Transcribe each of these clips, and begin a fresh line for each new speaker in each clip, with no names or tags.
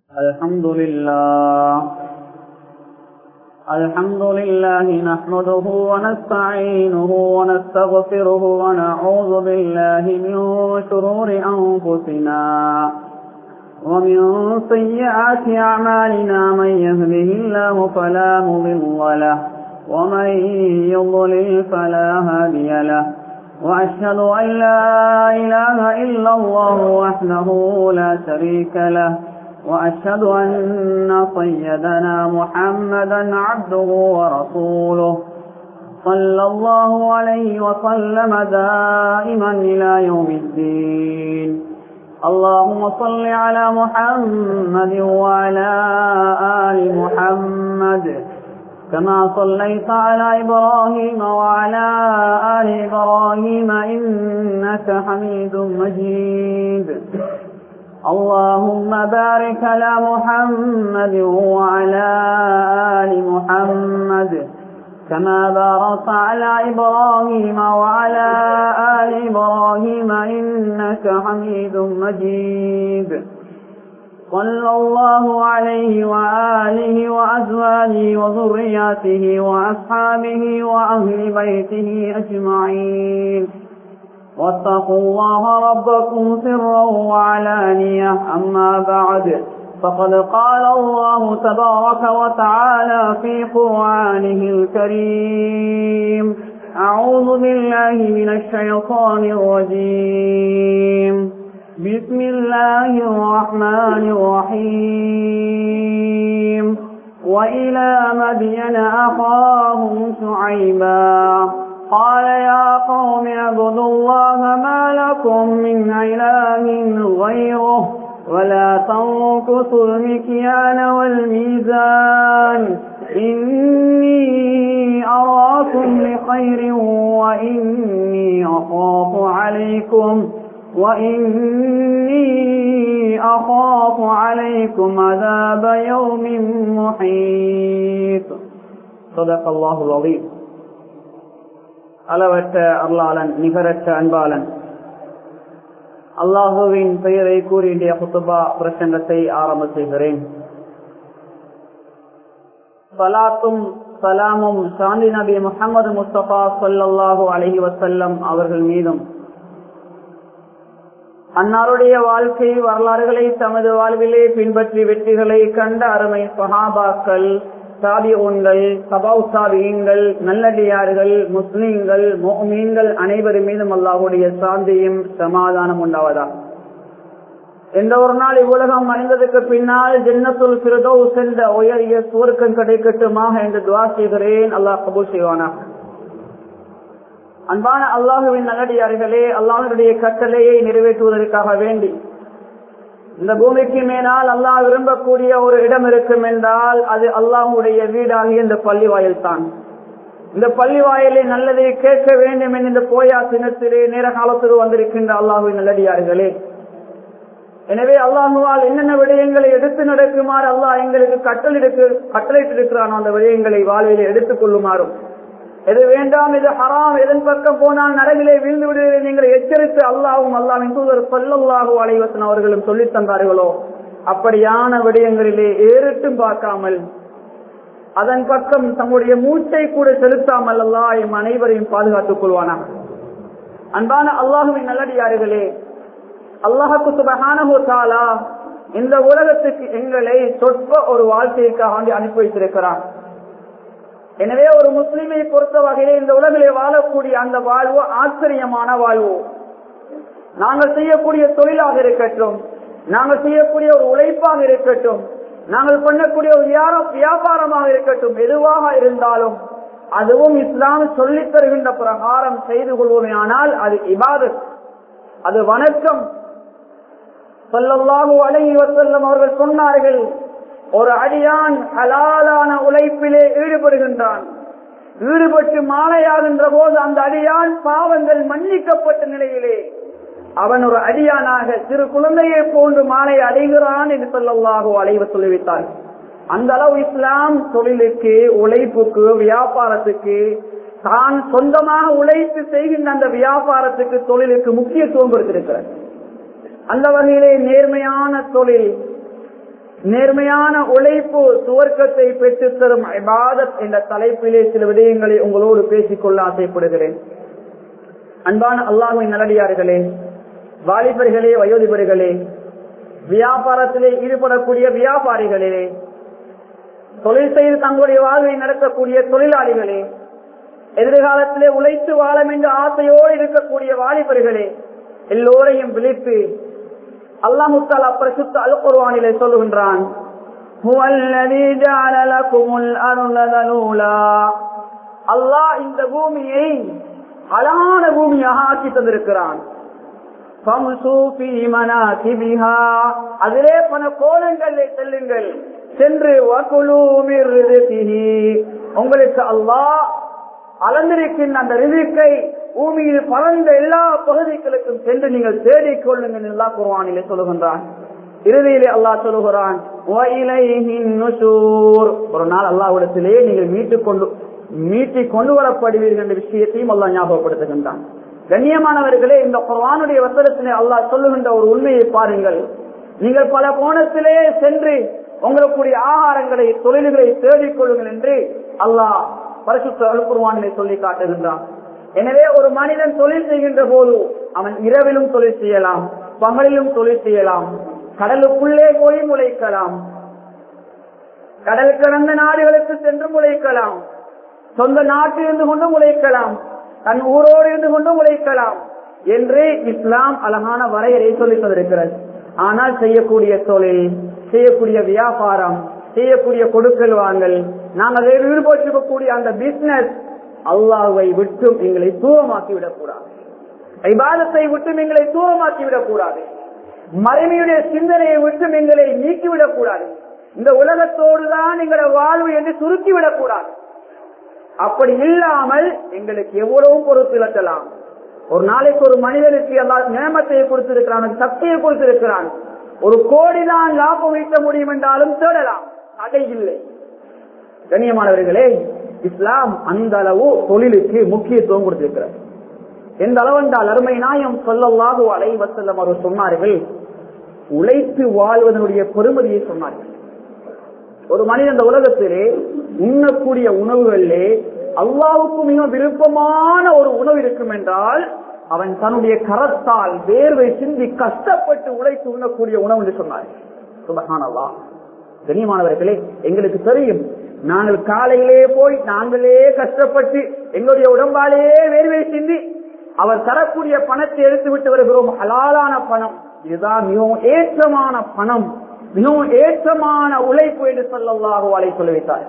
الحمد لله الحمد لله نحمده ونستعينه ونستغفره ونعوذ بالله من شرور أنفسنا ومن سيئات أعمالنا من يهده الله فلا مضل له ومن يضلل فلا هادي له وأشهد أن لا إله إلا الله وحده لا شريك له وأشهد أن سيدنا محمدا عبده ورسوله صلى الله عليه وسلم دائما إلى يوم الدين اللهم صل على محمد وعلى آل محمد كما صليت على إبراهيم وعلى آل إبراهيم إنك حميد مجيد اللهم بارك على محمد وعلى آل محمد كما باركت على إبراهيم وعلى آل إبراهيم إنك حميد مجيد صلى الله عليه وآله وأزواجه وذرياته وأصحابه وأهل بيته أجمعين واتقوا الله ربكم سرا وعلانية أما بعد فقد قال الله تبارك وتعالى في قرآنه الكريم أعوذ بالله من الشيطان الرجيم بسم الله الرحمن الرحيم وإلى مدين أخاهم شعيبا قال يا قوم اعبدوا الله ما لكم من إله غيره ولا تنقصوا المكيال والميزان إني أراكم بخير وإني أخاف عليكم وإني أخاف عليكم عذاب يوم محيط صدق الله العظيم அளவற்ற அருளாளன் நிகரற்ற அன்பாளன் அல்லாஹுவின் பெயரை கூறிய குத்துபா பிரசங்கத்தை ஆரம்ப செய்கிறேன் சலாத்தும் சலாமும் சாந்தி நபி முகமது முஸ்தபா சொல்லல்லாஹு அலஹி வசல்லம் அவர்கள் மீதும் அன்னாருடைய வாழ்க்கை வரலாறுகளை தமது வாழ்விலே பின்பற்றி வெற்றிகளை கண்ட அருமை சஹாபாக்கள் சாபியோன்கள் சபாவ் சாபியங்கள் நல்லடியார்கள் முஸ்லீம்கள் மோமீன்கள் அனைவரும் மீதும் அல்லாஹுடைய சாந்தியும் சமாதானம் உண்டாவதா எந்த ஒரு நாள் இவ்வுலகம் அணிந்ததுக்கு பின்னால் ஜென்னத்துல் பிரதோ சென்ற உயரிய சுவர்க்கம் கிடைக்கட்டுமாக என்று துவா செய்கிறேன் அல்லாஹ் கபூல் செய்வானா அன்பான அல்லாஹுவின் நல்லடியார்களே அல்லாஹனுடைய கட்டளையை நிறைவேற்றுவதற்காக வேண்டி இந்த பூமிக்கு மேலால் அல்லாஹ் விரும்பக்கூடிய ஒரு இடம் இருக்கும் என்றால் அது அல்லாஹுடைய வீடாகிய இந்த பள்ளி வாயில் தான் இந்த பள்ளி வாயிலை நல்லதை கேட்க வேண்டும் என்று இந்த போயா தினத்திலே நேர காலத்துக்கு வந்திருக்கின்ற அல்லாஹுவின் நல்லடியார்களே எனவே அல்லாஹுவால் என்னென்ன விடயங்களை எடுத்து நடக்குமாறு அல்லாஹ் எங்களுக்கு கட்டளிருக்கு கட்டளையிட்டிருக்கிறானோ அந்த விடயங்களை வாழ்விலே எடுத்துக் கொள்ளுமாறும் எது வேண்டாம் இது ஹராம் எதன் பக்கம் போனால் நரகிலே வீழ்ந்து விடுவதை நீங்கள் எச்சரித்து அல்லாவும் அல்லாவின் தூதர் பல்லல்லாஹு அலைவசன் அவர்களும் சொல்லித் தந்தார்களோ அப்படியான விடயங்களிலே ஏறிட்டும் பார்க்காமல் அதன் பக்கம் தம்முடைய மூச்சை கூட செலுத்தாமல் அல்லா எம் அனைவரையும் பாதுகாத்துக் கொள்வானாக அன்பான அல்லாஹுவின் நல்லடியார்களே அல்லாஹுக்கு சுபகானா இந்த உலகத்துக்கு எங்களை சொற்ப ஒரு வாழ்க்கைக்காக அனுப்பி வைத்திருக்கிறான் எனவே ஒரு முஸ்லிமை பொறுத்த வகையிலே இந்த உலகிலே வாழக்கூடிய அந்த வாழ்வு ஆச்சரியமான வாழ்வு நாங்கள் செய்யக்கூடிய தொழிலாக இருக்கட்டும் நாங்கள் செய்யக்கூடிய ஒரு உழைப்பாக இருக்கட்டும் நாங்கள் பண்ணக்கூடிய ஒரு வியாபாரமாக இருக்கட்டும் எதுவாக இருந்தாலும் அதுவும் இஸ்லாம் சொல்லித் தருகின்ற பிரகாரம் செய்து கொள்வோமே ஆனால் அது இபாதத் அது வணக்கம் சொல்லல்லாஹு அழகி வசல்லம் அவர்கள் சொன்னார்கள் ஒரு அடியான் ஹலாலான உழைப்பிலே ஈடுபடுகின்றான் ஈடுபட்டு மாலையாகின்ற போது அந்த அடியான் பாவங்கள் மன்னிக்கப்பட்ட நிலையிலே அவன் ஒரு அடியானாக சிறு குழந்தையை போன்று மாலை அடைகிறான் என்று சொல்லல்லாகோ அலைவ சொல்லிவிட்டார் அந்த அளவு இஸ்லாம் தொழிலுக்கு உழைப்புக்கு வியாபாரத்துக்கு தான் சொந்தமாக உழைத்து செய்கின்ற அந்த வியாபாரத்துக்கு தொழிலுக்கு முக்கியத்துவம் கொடுத்திருக்கிறார் அந்த வகையிலே நேர்மையான தொழில் நேர்மையான உழைப்பு சுவர்க்கத்தை பெற்றுத் தரும் இபாதத் என்ற தலைப்பிலே சில விடயங்களை உங்களோடு பேசிக்கொள்ள ஆசைப்படுகிறேன் அன்பான அல்லாஹின் நல்லடியார்களே வாலிபர்களே வயோதிபர்களே வியாபாரத்திலே ஈடுபடக்கூடிய வியாபாரிகளே தொழில் செய்து தங்களுடைய வாழ்வை நடத்தக்கூடிய தொழிலாளிகளே எதிர்காலத்திலே உழைத்து வாழும் என்ற ஆசையோடு இருக்கக்கூடிய வாலிபர்களே எல்லோரையும் விழித்து அல்லாஹுத்தால் அப்பிரசுத்த அல் குர்வானிலே சொல்லுகின்றான் அல்லாஹ் இந்த பூமியை அழகான பூமியாக ஆக்கி தந்திருக்கிறான் அதிலே பல கோலங்களை செல்லுங்கள் சென்று உங்களுக்கு அல்லாஹ் அளந்திருக்கின்ற அந்த ரிதிக்கை பூமியில் பறந்த எல்லா பகுதிகளுக்கும் சென்று நீங்கள் தேடிக் கொள்ளுங்கள் எல்லா குர்வானிலே சொல்லுகின்றான் இறுதியிலே அல்லாஹ் சொல்லுகிறான் ஒரு நாள் அல்லாவிடத்திலே நீங்கள் மீட்டுக் கொண்டு மீட்டி கொண்டு வரப்படுவீர்கள் என்ற விஷயத்தையும் அல்லாஹ் ஞாபகப்படுத்துகின்றான் கண்ணியமானவர்களே இந்த குர்வானுடைய வசனத்திலே அல்லாஹ் சொல்லுகின்ற ஒரு உண்மையை பாருங்கள் நீங்கள் பல கோணத்திலே சென்று உங்களுக்குரிய ஆகாரங்களை தொழில்களை தேடிக் கொள்ளுங்கள் என்று அல்லாஹ் பரிசுத்த அழுக்குருவானிலே சொல்லி காட்டுகின்றான் எனவே ஒரு மனிதன் தொழில் செய்கின்ற போது அவன் இரவிலும் தொழில் செய்யலாம் பகலிலும் தொழில் செய்யலாம் கடலுக்குள்ளே போய் முளைக்கலாம் கடல் கடந்த நாடுகளுக்கு சென்று முளைக்கலாம் சொந்த நாட்டில் இருந்து கொண்டு முளைக்கலாம் தன் ஊரோடு இருந்து கொண்டு முளைக்கலாம் என்று இஸ்லாம் அழகான வரையறை சொல்லித் தந்திருக்கிறது ஆனால் செய்யக்கூடிய தொழில் செய்யக்கூடிய வியாபாரம் செய்யக்கூடிய கொடுக்கல் வாங்கல் நாங்கள் ஈடுபட்டிருக்கக்கூடிய அந்த பிசினஸ் அல்லாஹை விட்டும் எங்களை தூரமாக்கி விடக்கூடாது ஐபாதத்தை விட்டும் எங்களை தூரமாக்கி விடக்கூடாது மறைமையுடைய சிந்தனையை விட்டும் எங்களை நீக்கிவிடக் கூடாது இந்த உலகத்தோடு தான் எங்களை வாழ்வு என்று சுருக்கிவிடக் கூடாது அப்படி இல்லாமல் எங்களுக்கு எவ்வளவு பொறுப்பிழக்கலாம் ஒரு நாளைக்கு ஒரு மனிதனுக்கு எல்லா நியமத்தை கொடுத்திருக்கிறான் சக்தியை கொடுத்திருக்கிறான் ஒரு கோடி தான் லாபம் ஈட்ட முடியும் என்றாலும் தேடலாம் தடை இல்லை கண்ணியமானவர்களே இஸ்லாம் அந்த அளவு தொழிலுக்கு முக்கியத்துவம் கொடுத்திருக்கிறார் எந்த அளவென்றால் அருமை நாயம் சொல்லவாக அலை வசல்லம் அவர் சொன்னார்கள் உழைத்து வாழ்வதனுடைய பெருமதியை சொன்னார்கள் ஒரு மனிதன் இந்த உலகத்திலே உண்ணக்கூடிய உணவுகளிலே அல்லாவுக்கு மிக விருப்பமான ஒரு உணவு இருக்கும் என்றால் அவன் தன்னுடைய கரத்தால் வேர்வை சிந்தி கஷ்டப்பட்டு உழைத்து உண்ணக்கூடிய உணவு என்று சொன்னார் சுபகானல்லா கண்ணியமானவர்களே எங்களுக்கு தெரியும் நாங்கள் காலையிலே போய் நாங்களே கஷ்டப்பட்டு எங்களுடைய உடம்பாலேயே வேர்வை சிந்தி அவர் தரக்கூடிய பணத்தை எடுத்து விட்டு வருகிறோம் ஹலாலான பணம் இதுதான் மிகவும் ஏற்றமான பணம் மிகவும் ஏற்றமான உழைப்பு என்று சொல்லல்லாகோ அலை சொல்லி வைத்தார்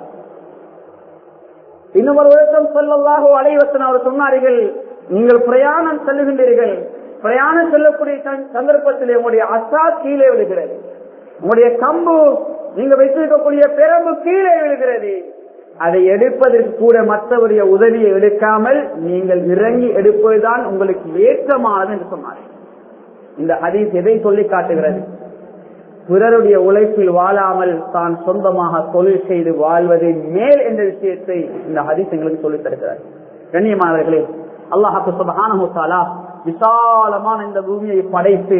இன்னும் ஒரு விளக்கம் சொல்லல்லாகோ அலைவசன் அவர் சொன்னார்கள் நீங்கள் பிரயாணம் செல்லுகின்றீர்கள் பிரயாணம் செல்லக்கூடிய சந்தர்ப்பத்தில் உங்களுடைய அசா கீழே விழுகிறது உங்களுடைய கம்பு நீங்க வைத்திருக்கக்கூடிய பெரம்பு கீழே விழுகிறது அதை எடுப்பதற்கு கூட மற்றவருடைய உதவியை எடுக்காமல் நீங்கள் இறங்கி எடுப்பதுதான் உங்களுக்கு ஏற்றமானது என்று சொன்னார்கள் இந்த ஹதீஸ் எதை சொல்லி காட்டுகிறது பிறருடைய உழைப்பில் வாழாமல் தான் சொந்தமாக தொழில் செய்து வாழ்வது மேல் என்ற விஷயத்தை இந்த ஹதீஸ் எங்களுக்கு சொல்லித் தருகிறார் கண்ணியமானவர்களே அல்லாஹாக்கு சுபஹானஹுத்தாலா விசாலமான இந்த பூமியை படைத்து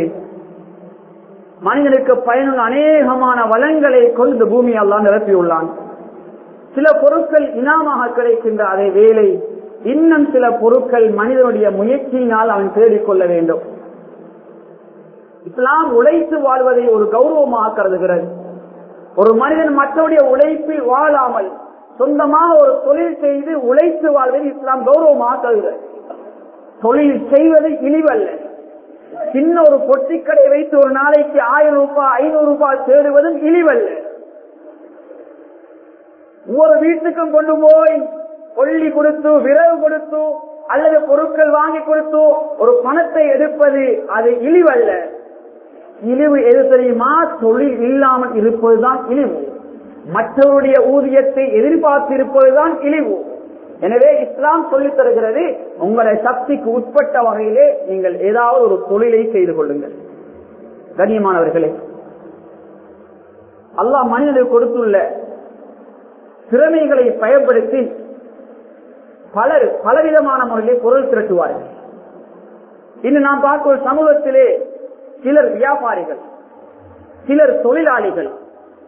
மனிதனுக்கு பயனுள்ள அநேகமான வளங்களை கொண்டு பூமி அல்லாஹ் நிரப்பியுள்ளான் சில பொருட்கள் இனாமாக கிடைக்கின்ற அதே வேலை இன்னும் சில பொருட்கள் மனிதனுடைய முயற்சியினால் அவன் தேடிக்கொள்ள வேண்டும் இஸ்லாம் உழைத்து வாழ்வதை ஒரு கௌரவமாக கருதுகிறது ஒரு மனிதன் மற்றவருடைய உழைப்பில் வாழாமல் சொந்தமாக ஒரு தொழில் செய்து உழைத்து வாழ்வதை இஸ்லாம் கௌரவமாக கருதுகிறது தொழில் செய்வது இழிவல்ல சின்ன ஒரு பொட்டிக்கடை வைத்து ஒரு நாளைக்கு ஆயிரம் ரூபாய் ஐநூறு ரூபாய் தேடுவதும் இழிவல்ல ஒவ்வொரு வீட்டுக்கும் கொண்டு போய் கொல்லி கொடுத்து விரவு கொடுத்து அல்லது பொருட்கள் வாங்கி கொடுத்து ஒரு பணத்தை எடுப்பது அது இழிவல்ல இழிவு எது தெரியுமா தொழில் இல்லாமல் இருப்பதுதான் இழிவு மற்றவருடைய ஊதியத்தை எதிர்பார்த்து இருப்பதுதான் இழிவு எனவே இஸ்லாம் சொல்லித் தருகிறது உங்களை சக்திக்கு உட்பட்ட வகையிலே நீங்கள் ஏதாவது ஒரு தொழிலை செய்து கொள்ளுங்கள் கண்ணியமானவர்களே அல்லாஹ் மனிதனுக்கு கொடுத்துள்ள திறமைகளை பயன்படுத்தி பலர் பலவிதமான முறையிலே பொருள் திரட்டுவார்கள் இன்று நாம் பார்க்கும் சமூகத்திலே சிலர் வியாபாரிகள் சிலர் தொழிலாளிகள்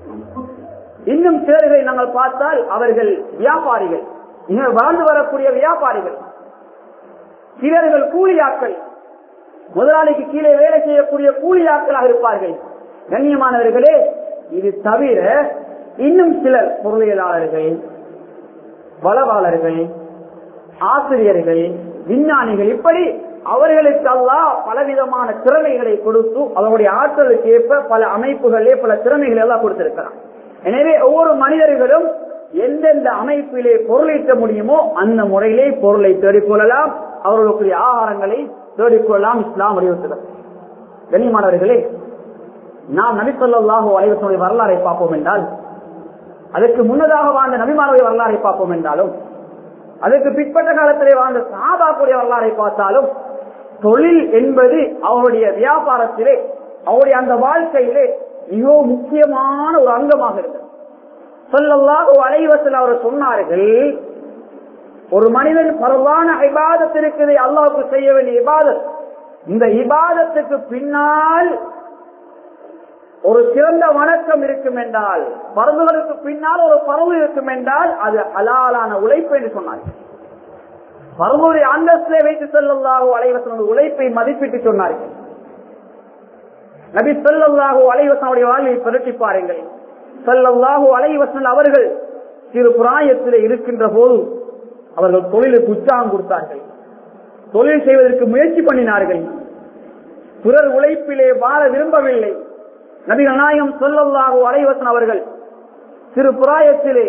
இன்னும் சிலர்களை நாங்கள் பார்த்தால் அவர்கள் வியாபாரிகள் இங்க வளர்ந்து வரக்கூடிய வியாபாரிகள் சிலர்கள் கூலியாக்கள் முதலாளிக்கு கீழே வேலை செய்யக்கூடிய கூலியாக்களாக இருப்பார்கள் கண்ணியமானவர்களே இது தவிர இன்னும் சிலர் பொருளியலாளர்கள் வளவாளர்கள் ஆசிரியர்கள் விஞ்ஞானிகள் இப்படி அவர்களுக்கு அல்லாஹ் பலவிதமான திறமைகளை கொடுத்து அவருடைய ஆற்றலுக்கு ஏற்ப பல அமைப்புகளே பல திறமைகளை எல்லாம் கொடுத்திருக்கிறார் எனவே ஒவ்வொரு மனிதர்களும் எந்தெந்த அமைப்பிலே பொருளீட்ட முடியுமோ அந்த முறையிலே பொருளை தேடிக்கொள்ளலாம் அவர்களுக்குரிய ஆகாரங்களை தேடிக்கொள்ளலாம் இஸ்லாம் வலியுறுத்துகிறது கண்ணியமானவர்களே நாம் நபிசல்லாஹு அலைவசனுடைய வரலாறை பார்ப்போம் என்றால் அதற்கு முன்னதாக வாழ்ந்த நபிமானுடைய வரலாறை பார்ப்போம் என்றாலும் அதற்கு பிற்பட்ட காலத்திலே வாழ்ந்த சாதாக்குடைய வரலாறை பார்த்தாலும் தொழில் என்பது அவருடைய வியாபாரத்திலே அவருடைய அந்த வாழ்க்கையிலே மிகவும் முக்கியமான ஒரு அங்கமாக இருந்தது சொல்லல்லாஹு அலைவசல் அவர் சொன்னார்கள் ஒரு மனிதன் பரவான இபாதத் இருக்குது அல்லாவுக்கு செய்ய வேண்டிய இபாதத் இந்த இபாதத்துக்கு பின்னால் ஒரு சிறந்த வணக்கம் இருக்கும் என்றால் பருந்துகளுக்கு பின்னால் ஒரு பருவு இருக்கும் என்றால் அது ஹலாலான உழைப்பு என்று சொன்னார்கள் பருவனுடைய அந்தஸ்தை வைத்து செல்லல்லாஹு அலைவசனுடைய உழைப்பை மதிப்பிட்டு சொன்னார்கள் நபி சொல்லல்லாஹு அலைவசனுடைய வாழ்வை புரட்டி பாருங்கள் சொல்லல்லாஹு அலைவசன் அவர்கள் சிறு புராயத்தில் இருக்கின்ற போது அவர்கள் தொழிலுக்கு உற்சாகம் கொடுத்தார்கள் தொழில் செய்வதற்கு முயற்சி பண்ணினார்கள் பிறர் உழைப்பிலே வாழ விரும்பவில்லை நபிகள் நாயகம் சொல்லல்லாஹு அலைவசன் அவர்கள் சிறு புராயத்திலே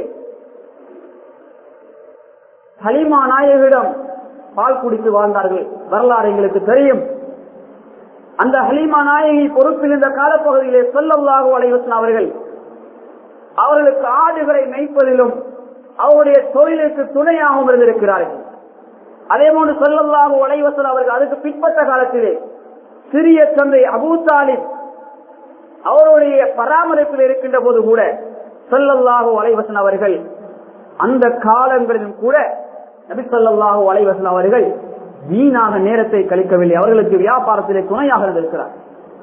ஹலிமா நாயகிடம் பால் குடித்து வாழ்ந்தார்கள் வரலாறு எங்களுக்கு தெரியும் அந்த ஹலீமா நாயகி பொறுப்பில் இந்த காலப்பகுதியிலே சொல்லல்லாஹு அலைவசன் அவர்கள் அவர்களுக்கு ஆடுகளை மேய்ப்பதிலும் அவருடைய தொழிலுக்கு துணையாகவும் இருந்திருக்கிறார்கள் அதே போன்று சொல்லல்லாஹு அலைவசன் அவர்கள் அதுக்கு பிற்பட்ட காலத்திலே சிறிய தந்தை அபூ தாலிப் அவருடைய பராமரிப்பில் இருக்கின்ற போது கூட சொல்லல்லாஹு அலைவசன் அவர்கள் அந்த காலங்களிலும் கூட நபி சொல்லல்லாஹு அலைவசன் அவர்கள் வீணாக நேரத்தை கழிக்கவில்லை அவர்களுக்கு வியாபாரத்திலே துணையாக இருந்திருக்கிறார்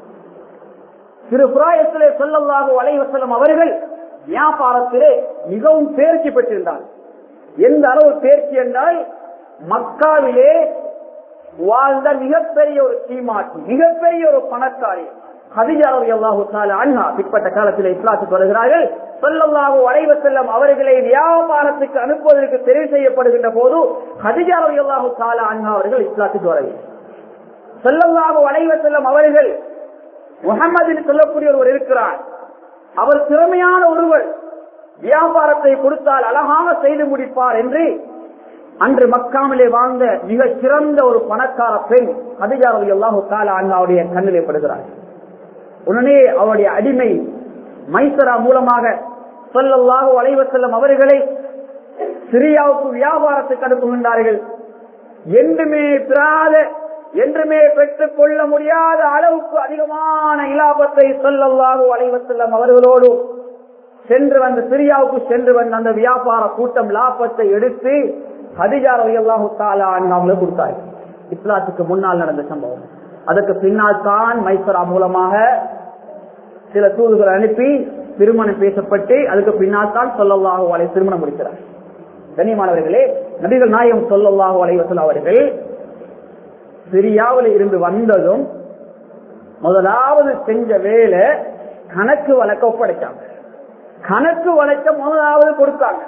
திரு புராயத்திலே சொல்லல்லாஹு அலைவசலம் அவர்கள் வியாபாரத்திலே மிகவும் தேர்ச்சி பெற்றிருந்தார் எந்த அளவு தேர்ச்சி என்றால் மக்காவிலே வாழ்ந்த மிகப்பெரிய ஒரு சீமாட்டி மிகப்பெரிய ஒரு பணக்காரி பிற்பட்ட காலத்தில் இஸ்லாத்துக்கு வருகிறார்கள் சொல்லல்லாஹு அலைவ செல்லம் அவர்களை வியாபாரத்துக்கு அனுப்புவதற்கு தெரிவு செய்யப்படுகின்ற போது ஹதிஜாரவி அல்லாஹு தாலா அண்ணா அவர்கள் இஸ்லாத்துக்கு வரவில்லை சொல்லல்லாஹு அலைவ செல்லம் அவர்கள் முகமதில் சொல்லக்கூடிய ஒருவர் இருக்கிறார் அவர் திறமையான ஒருவர் வியாபாரத்தை கொடுத்தால் அழகாக செய்து முடிப்பார் என்று அன்று மக்காமிலே வாழ்ந்த மிக சிறந்த ஒரு பணக்கார பெண் ஹதிஜாரவி அல்லாஹு தாலா அண்ணாவுடைய கண்ணிலே படுகிறார் உடனே அவருடைய அடிமை மைசரா மூலமாக சொல்லல்லாஹு அலைவ செல்லும் அவர்களை சிரியாவுக்கு வியாபாரத்துக்கு அனுப்புகின்றார்கள் என்றுமே பிராத என்றுமே பெற்றுக் கொள்ள முடியாத அளவுக்கு அதிகமான இலாபத்தை சொல்லல்லாஹு அலைவ செல்லும் அவர்களோடு சென்று வந்த சிரியாவுக்கு சென்று வந்த அந்த வியாபார கூட்டம் லாபத்தை எடுத்து ஹதிஜார் அல்லாஹு தாலா அவங்களுக்கு கொடுத்தார்கள் இஸ்லாத்துக்கு முன்னால் நடந்த சம்பவம் அதற்கு பின்னால் தான் மைசரா மூலமாக சில தூதுகள் அனுப்பி திருமணம் பேசப்பட்டு அதுக்கு பின்னால் தான் சொல்லல்லாஹு அலை திருமணம் முடிக்கிறார் கண்ணியமானவர்களே நபிகள் நாயகம் சொல்லல்லாஹு அலைவசல் அவர்கள் சிரியாவில் இருந்து வந்ததும் முதலாவது செஞ்ச வேலை கணக்கு வழக்க ஒப்படைச்சாங்க கணக்கு வழக்க முதலாவது கொடுத்தாங்க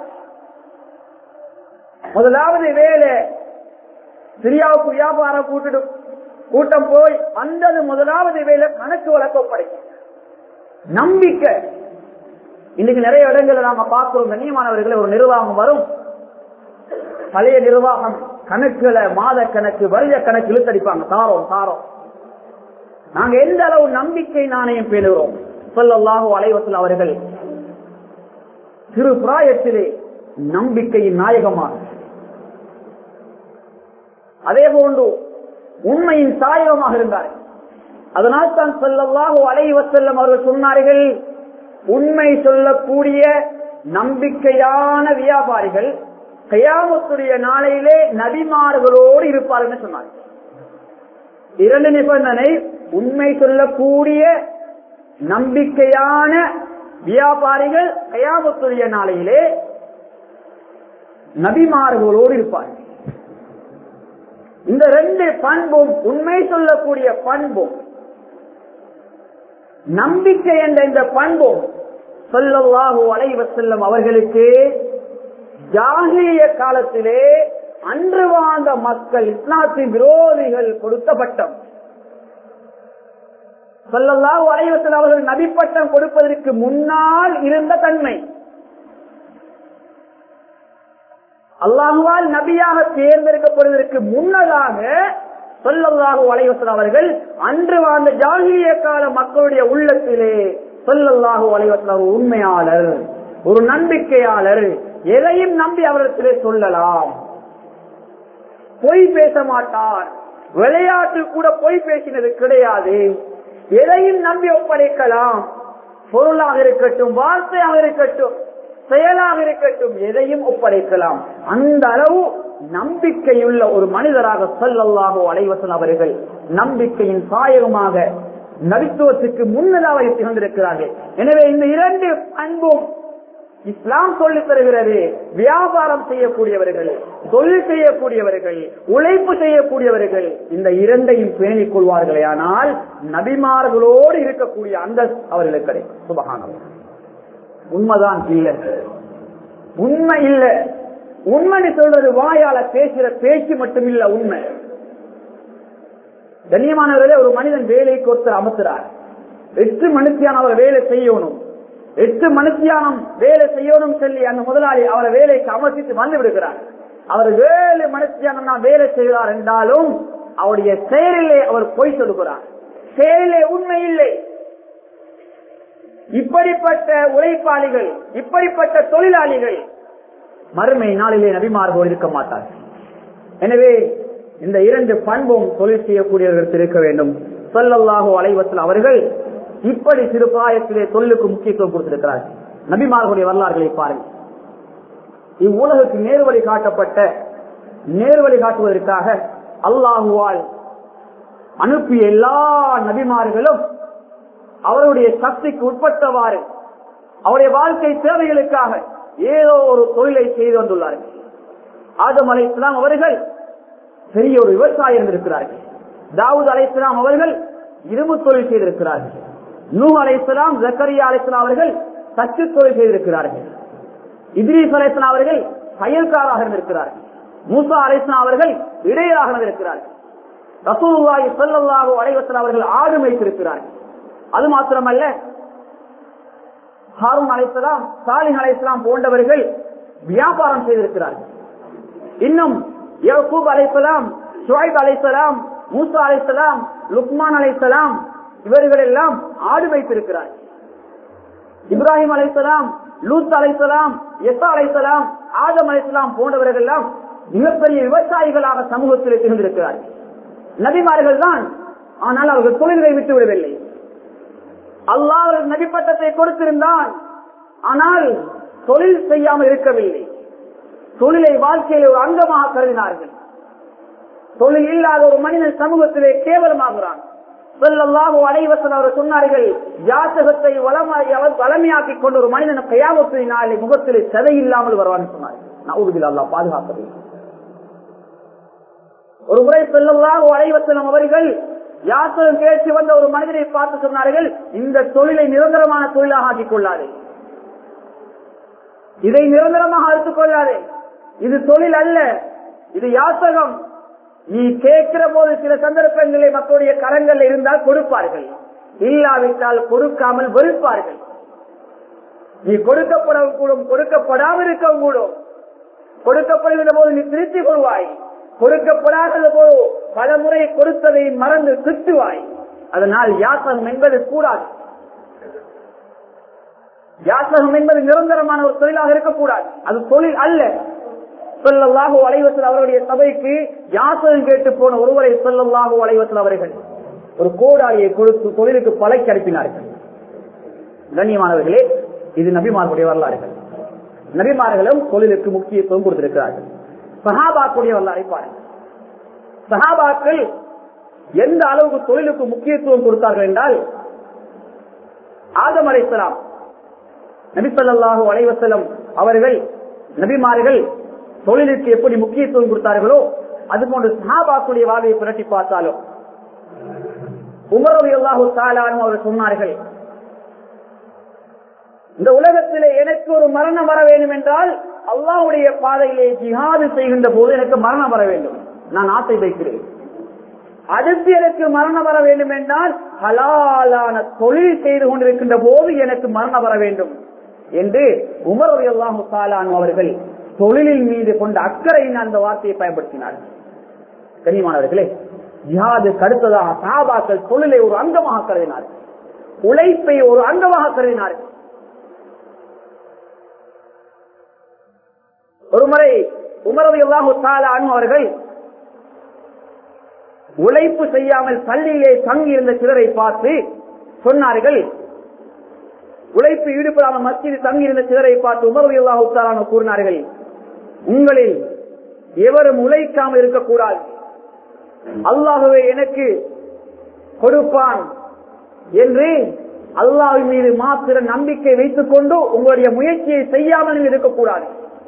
முதலாவது வேலை சிரியாவுக்கு வியாபாரம் கூட்டிட்டு கூட்டம் போய் வந்தது முதலாவது வேலை கணக்கு வழக்க ஒப்படைக்கும் நம்பிக்கை இன்னைக்கு நிறைய இடங்கள்ல நாம பார்க்கிறோம் கண்ணியமானவர்களை ஒரு நிர்வாகம் வரும் பழைய நிர்வாகம் கணக்குல மாத கணக்கு வருட கணக்கு இழுத்தடிப்பாங்க தாரோம் தாரோம் நாங்க எந்த அளவு நம்பிக்கை நாணயம் பேணுகிறோம் சொல்லல்லாஹு அலைவசல் அவர்கள் திரு பிராயத்திலே நம்பிக்கையின் நாயகமாக அதே போன்று உண்மையின் சாயகமாக இருந்தார்கள் அதனால் தான் சொல்லல்லாஹு அலைவசல்லம் அவர்கள் சொன்னார்கள் உண்மை சொல்லக்கூடிய நம்பிக்கையான வியாபாரிகள் கயாமத்துடைய நாளையிலே நபிமார்களோடு இருப்பார்கள் சொன்னார்கள் இரண்டு நிபந்தனை உண்மை சொல்லக்கூடிய நம்பிக்கையான வியாபாரிகள் கயாமத்துடைய நாளையிலே நபிமார்களோடு இருப்பார்கள் இந்த ரெண்டு பண்பும் உண்மை சொல்லக்கூடிய பண்பும் நம்பிக்கை என்ற இந்த பண்பும் சொல்லவாகு அலைவ செல்லும் அவர்களுக்கு ஜாகிய காலத்திலே அன்று வாழ்ந்த மக்கள் இஸ்லாத்தின் விரோதிகள் கொடுத்த பட்டம் சொல்லல்லாஹு அலைவசல் அவர்கள் நபிப்பட்டம் கொடுப்பதற்கு முன்னால் இருந்த தன்மை அல்லாஹுவால் நபியாக தேர்ந்தெடுக்கப்படுவதற்கு முன்னதாக சொல்லல்லாஹு அலைவசல் அவர்கள் அன்று வாழ்ந்த ஜாகிய கால மக்களுடைய உள்ளத்திலே சொல்லல்லாஹு அலைவசல் அவர் உண்மையாளர் ஒரு நம்பிக்கையாளர் எதையும் நம்பி அவரிடத்திலே சொல்லலாம் பொய் பேச மாட்டார் விளையாட்டு கூட பொய் பேசினது கிடையாது எதையும் நம்பி ஒப்படைக்கலாம் பொருளாக இருக்கட்டும் வார்த்தையாக இருக்கட்டும் செயலாக இருக்கட்டும் எதையும் ஒப்படைக்கலாம் அந்த அளவு நம்பிக்கையுள்ள ஒரு மனிதராக சொல்லல்லாகோ அலைவசன் அவர்கள் நம்பிக்கையின் சாயகமாக நபித்துவத்துக்கு முன்னதாக திகழ்ந்திருக்கிறார்கள் எனவே இந்த இரண்டு அன்பும் இஸ்லாம் சொல்லித் தருகிறது வியாபாரம் செய்யக்கூடியவர்கள் தொழில் செய்யக்கூடியவர்கள் உழைப்பு செய்யக்கூடியவர்கள் இந்த இரண்டையும் பேணிக் கொள்வார்களே ஆனால் நபிமார்களோடு இருக்கக்கூடிய அந்த அவர்களுக்கு கிடைக்கும் சுபகானம் உண்மைதான் இல்லை உண்மை இல்ல உண்மை சொல்றது வாயால பேசுற பேச்சு மட்டும் இல்ல உண்மை கண்ணியமானவர்களே ஒரு மனிதன் வேலைக்கு ஒருத்தர் அமர்த்துறார் எட்டு மணித்தியான அவர் வேலை செய்யணும் எட்டு மணித்தியானம் வேலை செய்யணும் சொல்லி அந்த முதலாளி அவரை வேலைக்கு அமர்த்திட்டு வந்து விடுகிறார் அவர் வேலை மணித்தியானம் தான் வேலை செய்கிறார் என்றாலும் அவருடைய செயலிலே அவர் பொய் சொல்லுகிறார் செயலிலே உண்மை இல்லை இப்படிப்பட்ட உழைப்பாளிகள் இப்படிப்பட்ட தொழிலாளிகள் மறுமை நாளிலே நபிமார்கள் இருக்க மாட்டார்கள் எனவே இந்த இரண்டு பண்பும் தொழில் செய்யக்கூடியவர்கள் இருக்க வேண்டும் சொல்லல்லாஹோ அலைவத்தில் அவர்கள் இப்படி சிறு பிராயத்திலே தொழிலுக்கு முக்கியத்துவம் கொடுத்திருக்கிறார்கள் நபிமார்களுடைய வரலாறுகளை பாருங்கள் இவ்வுலகுக்கு நேர்வழி காட்டப்பட்ட நேர்வழி காட்டுவதற்காக அல்லாஹுவால் அனுப்பிய எல்லா நபிமார்களும் அவருடைய சக்திக்கு உட்பட்டவாறு அவருடைய வாழ்க்கை தேவைகளுக்காக ஏதோ ஒரு தொழிலை செய்து வந்துள்ளார்கள் ஆதம் அலை இஸ்லாம் அவர்கள் பெரிய ஒரு விவசாயம் இருக்கிறார்கள் தாவூத் அலை இஸ்லாம் அவர்கள் இரும்பு தொழில் செய்திருக்கிறார்கள் நூ அலை இஸ்லாம் ஜக்கரியா அலை இஸ்லாம் அவர்கள் தச்சு தொழில் செய்திருக்கிறார்கள் இத்ரீஸ் அலை இஸ்லாம் அவர்கள் செயல்காராக இருந்திருக்கிறார்கள் மூசா அலை இஸ்லாம் அவர்கள் இடையராக இருந்திருக்கிறார்கள் ரசூலுல்லாஹி ஸல்லல்லாஹு அலைஹி வஸல்லம் அவர்கள் ஆடு மேய்த்திருக்கிறார்கள் அது மாத்திரமல்ல ஹாரூன் அலைசலாம் சாலிஹ் அலைசலாம் போன்றவர்கள் வியாபாரம் செய்திருக்கிறார்கள் இன்னும் யக்கூப் அலைசலாம் ஷுவைப் அலைசலாம் மூசா அலைசலாம் லுக்மான் அலைசலாம் இவர்கள் எல்லாம் ஆடு வைத்திருக்கிறார்கள் இப்ராஹிம் அலைசலாம் லூத் அலைசலாம் எஸ்ஸா அலைசலாம் ஆதம் அலைசலாம் போன்றவர்கள் எல்லாம் மிகப்பெரிய விவசாயிகளாக சமூகத்தில் திகழ்ந்திருக்கிறார்கள் நபிமார்கள் தான் ஆனால் அவர்கள் தொழில்களை விட்டு விடவில்லை அல்லாஹ் அவர்கள் நபிப்பட்டத்தை கொடுத்திருந்தான் ஆனால் தொழில் செய்யாமல் இருக்கவில்லை தொழிலை வாழ்க்கையில் ஒரு அங்கமாக கருதினார்கள் தொழில் இல்லாத ஒரு மனிதன் சமூகத்திலே கேவலமாகிறான் சொல்லல்லாஹு அலைவசன் அவர் சொன்னார்கள் ஜாத்தகத்தை வளமையாக்கி கொண்டு ஒரு மனிதன் கையாமத்தினை நாளை முகத்தில் செதை இல்லாமல் வருவான்னு சொன்னார்கள் நவுதில் அல்லா பாதுகாப்பது ஒரு முறை சொல்லல்லாஹு அலைவசனம் அவர்கள் யாத்திரம் கேட்டு வந்த ஒரு மனிதரை பார்த்து சொன்னார்கள் இந்த தொழிலை நிரந்தரமான தொழிலாக ஆக்கிக் கொள்ளாதே இதை நிரந்தரமாக அறுத்துக் கொள்ளாதே இது தொழில் அல்ல இது யாசகம் நீ கேட்கிற போது சில சந்தர்ப்பங்களில் மக்களுடைய கரங்கள் இருந்தால் கொடுப்பார்கள் இல்லாவிட்டால் கொடுக்காமல் வெறுப்பார்கள் நீ கொடுக்கப்படவும் கூடும் கொடுக்கப்படாமல் இருக்கவும் கூடும் கொடுக்கப்படுகிற போது நீ திருத்திக் கொள்வாய் கொடுக்கப்படாதது போது பல முறை கொடுத்ததை மறந்து திட்டுவாய் அதனால் யாசகம் என்பது கூடாது யாசகம் என்பது நிரந்தரமான ஒரு தொழிலாக இருக்கக்கூடாது அது தொழில் அல்ல சொல்லல்லாஹு அலைவசல் அவருடைய சபைக்கு யாசகம் கேட்டு போன ஒருவரை சொல்லல்லாஹு அலைவசல் அவர்கள் ஒரு கோடாரியை கொடுத்து தொழிலுக்கு பழக்கி அனுப்பினார்கள் கண்ணியமானவர்களே இது நபிமார்களுடைய வரலாறுகள் நபிமார்களும் தொழிலுக்கு முக்கியத்துவம் கொடுத்திருக்கிறார்கள் சஹாபாக்குடைய வரலாறை பாருங்கள் சஹாபாக்கள் எந்த அளவுக்கு தொழிலுக்கு முக்கியத்துவம் கொடுத்தார்கள் என்றால் ஆதம் அலைசலாம் நபிசல்லாஹு அலைவசலம் அவர்கள் நபிமார்கள் தொழிலுக்கு எப்படி முக்கியத்துவம் கொடுத்தார்களோ அது போன்று சஹாபாக்குடைய வாழ்வை புரட்டி பார்த்தாலும் உமரவி அல்லாஹு தாலானும் அவர் சொன்னார்கள் இந்த உலகத்திலே எனக்கு ஒரு மரணம் வர வேண்டும் என்றால் அல்லாஹ்வுடைய பாதையிலே ஜிஹாது செய்கின்ற போது எனக்கு மரணம் வர வேண்டும் நான் ஆசை வைக்கிறேன் அடுத்து எனக்கு மரணம் வர வேண்டும் என்றால் ஹலாலான தொழில் செய்து கொண்டிருக்கின்ற போது எனக்கு மரணம் வர வேண்டும் என்று உமர் அல்லாஹு தாலான் அவர்கள் தொழிலின் மீது கொண்ட அக்கறையின் அந்த வார்த்தையை பயன்படுத்தினார்கள் கனிமானவர்களே ஜிஹாது கடுத்ததாக சாபாக்கள் தொழிலை ஒரு அங்கமாக கருதினார்கள் உழைப்பை ஒரு அங்கமாக கருதினார்கள் ஒருமுறை உமரது அல்லாஹு தாலான் அவர்கள் உழைப்பு செய்யாமல் பள்ளியிலே தங்கி இருந்த சிலரை பார்த்து சொன்னார்கள் உழைப்பு ஈடுபடாமல் மத்தியில் தங்கி இருந்த சிலரை பார்த்து உமரது அல்லாஹு தாலான கூறினார்கள் உங்களில் எவரும் உழைக்காமல் இருக்கக்கூடாது அல்லாஹுவே எனக்கு கொடுப்பான் என்று அல்லாஹின் மீது மாத்திர நம்பிக்கை வைத்துக் கொண்டு உங்களுடைய முயற்சியை செய்யாமல் இருக்கக்கூடாது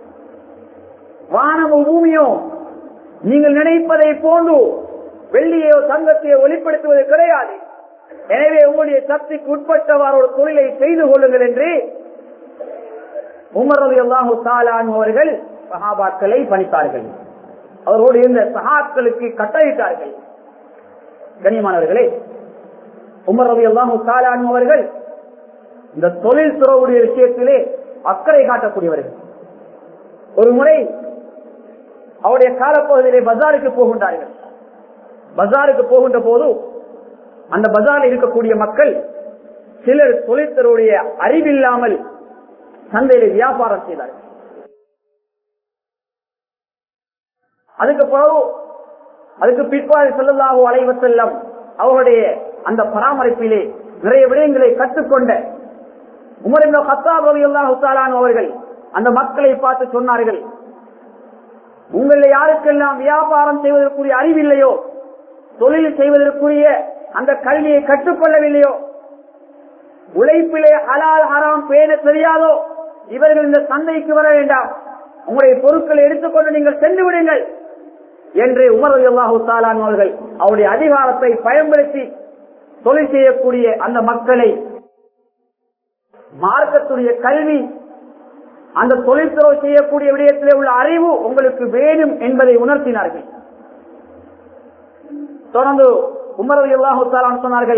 வானமோ பூமியோ நீங்கள் நினைப்பதை போன்று வெள்ளியோ தங்கத்தையோ வெளிப்படுத்துவது கிடையாது எனவே உங்களுடைய சக்திக்கு உட்பட்டவாறு ஒரு தொழிலை செய்து கொள்ளுங்கள் என்று உமரது அல்லாஹு தாலான் அவர்கள் சஹாபாக்களை பணித்தார்கள் அவரோடு இருந்த சஹாக்களுக்கு கட்டளையிட்டார்கள் கண்ணியமானவர்களே உமர் ரவி அல்லாஹு தாலான் அவர்கள் இந்த தொழில் துறவுடைய விஷயத்திலே அக்கறை காட்டக்கூடியவர்கள் ஒரு முறை அவருடைய காலப்பகுதியிலே பஜாருக்கு போகின்றார்கள் பஜாருக்கு போகின்ற போது அந்த பஜாரில் இருக்கக்கூடிய மக்கள் சிலர் தொழில்தருடைய அறிவில்லாமல் சந்தையில வியாபாரம் செய்தார்கள் அதுக்கு பிறகு அதுக்கு பிற்பாடு செல்லலாக அலைவ செல்லம் அவருடைய அந்த பராமரிப்பிலே நிறைய விடயங்களை கற்றுக்கொண்ட உமரின் ஹத்தாப் ரவி அல்லாஹு அவர்கள் அந்த மக்களை பார்த்து சொன்னார்கள் உங்களை யாருக்கெல்லாம் வியாபாரம் செய்வதற்குரிய அறிவில்லையோ தொழில் செய்வதற்குரிய அந்த கல்வியை கற்றுக்கொள்ளவில்லையோ உழைப்பிலே ஹலால் ஹராம் பேண தெரியாதோ இவர்கள் இந்த சந்தைக்கு வர வேண்டாம் உங்களுடைய பொருட்களை எடுத்துக்கொண்டு நீங்கள் சென்று விடுங்கள் என்று உமர் அல்லாஹு தாலான் அவர்கள் அவருடைய அதிகாரத்தை பயன்படுத்தி தொழில் செய்யக்கூடிய அந்த மக்களை மார்க்கத்துடைய கல்வி அந்த தொழில்துறை செய்யக்கூடிய விடயத்திலே உள்ள அறிவு உங்களுக்கு வேணும் என்பதை உணர்த்தினார்கள் தொடர்ந்து உமர் அல்லாஹு தாலான் சொன்னார்கள்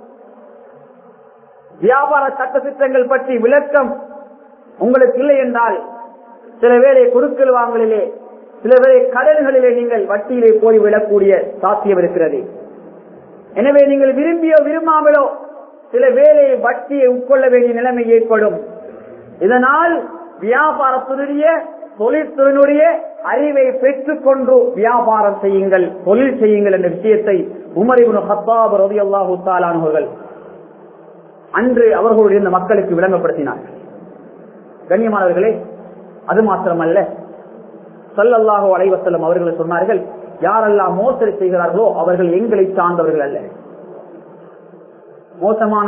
வியாபார சட்ட திட்டங்கள் பற்றி விளக்கம் உங்களுக்கு இல்லை என்றால் சில வேளை கொடுக்கல் வாங்கலிலே சில வேளை கடன்களிலே நீங்கள் வட்டியிலே போய் விடக்கூடிய சாத்தியம் இருக்கிறது எனவே நீங்கள் விரும்பியோ விரும்பாமலோ சில வேலை வட்டியை உட்கொள்ள வேண்டிய நிலைமை ஏற்படும் இதனால் வியாபாரத்தினுடைய தொழில்துறையினுடைய அறிவை பெற்றுக்கொண்டு வியாபாரம் செய்யுங்கள் தொழில் செய்யுங்கள் என்ற விஷயத்தை உமரிபுன் ஹத்தாப் ரவி அல்லாஹு தாலானவர்கள் அன்று அவர்களுடைய இந்த மக்களுக்கு விளங்கப்படுத்தினார்கள் கண்ணியமானவர்களே அது மாத்திரமல்ல சல்லல்லாஹோ அலைவசல்லம் அவர்கள் சொன்னார்கள் யாரெல்லாம் மோசடி செய்கிறார்களோ அவர்கள் எங்களை சார்ந்தவர்கள் அல்ல மோசமான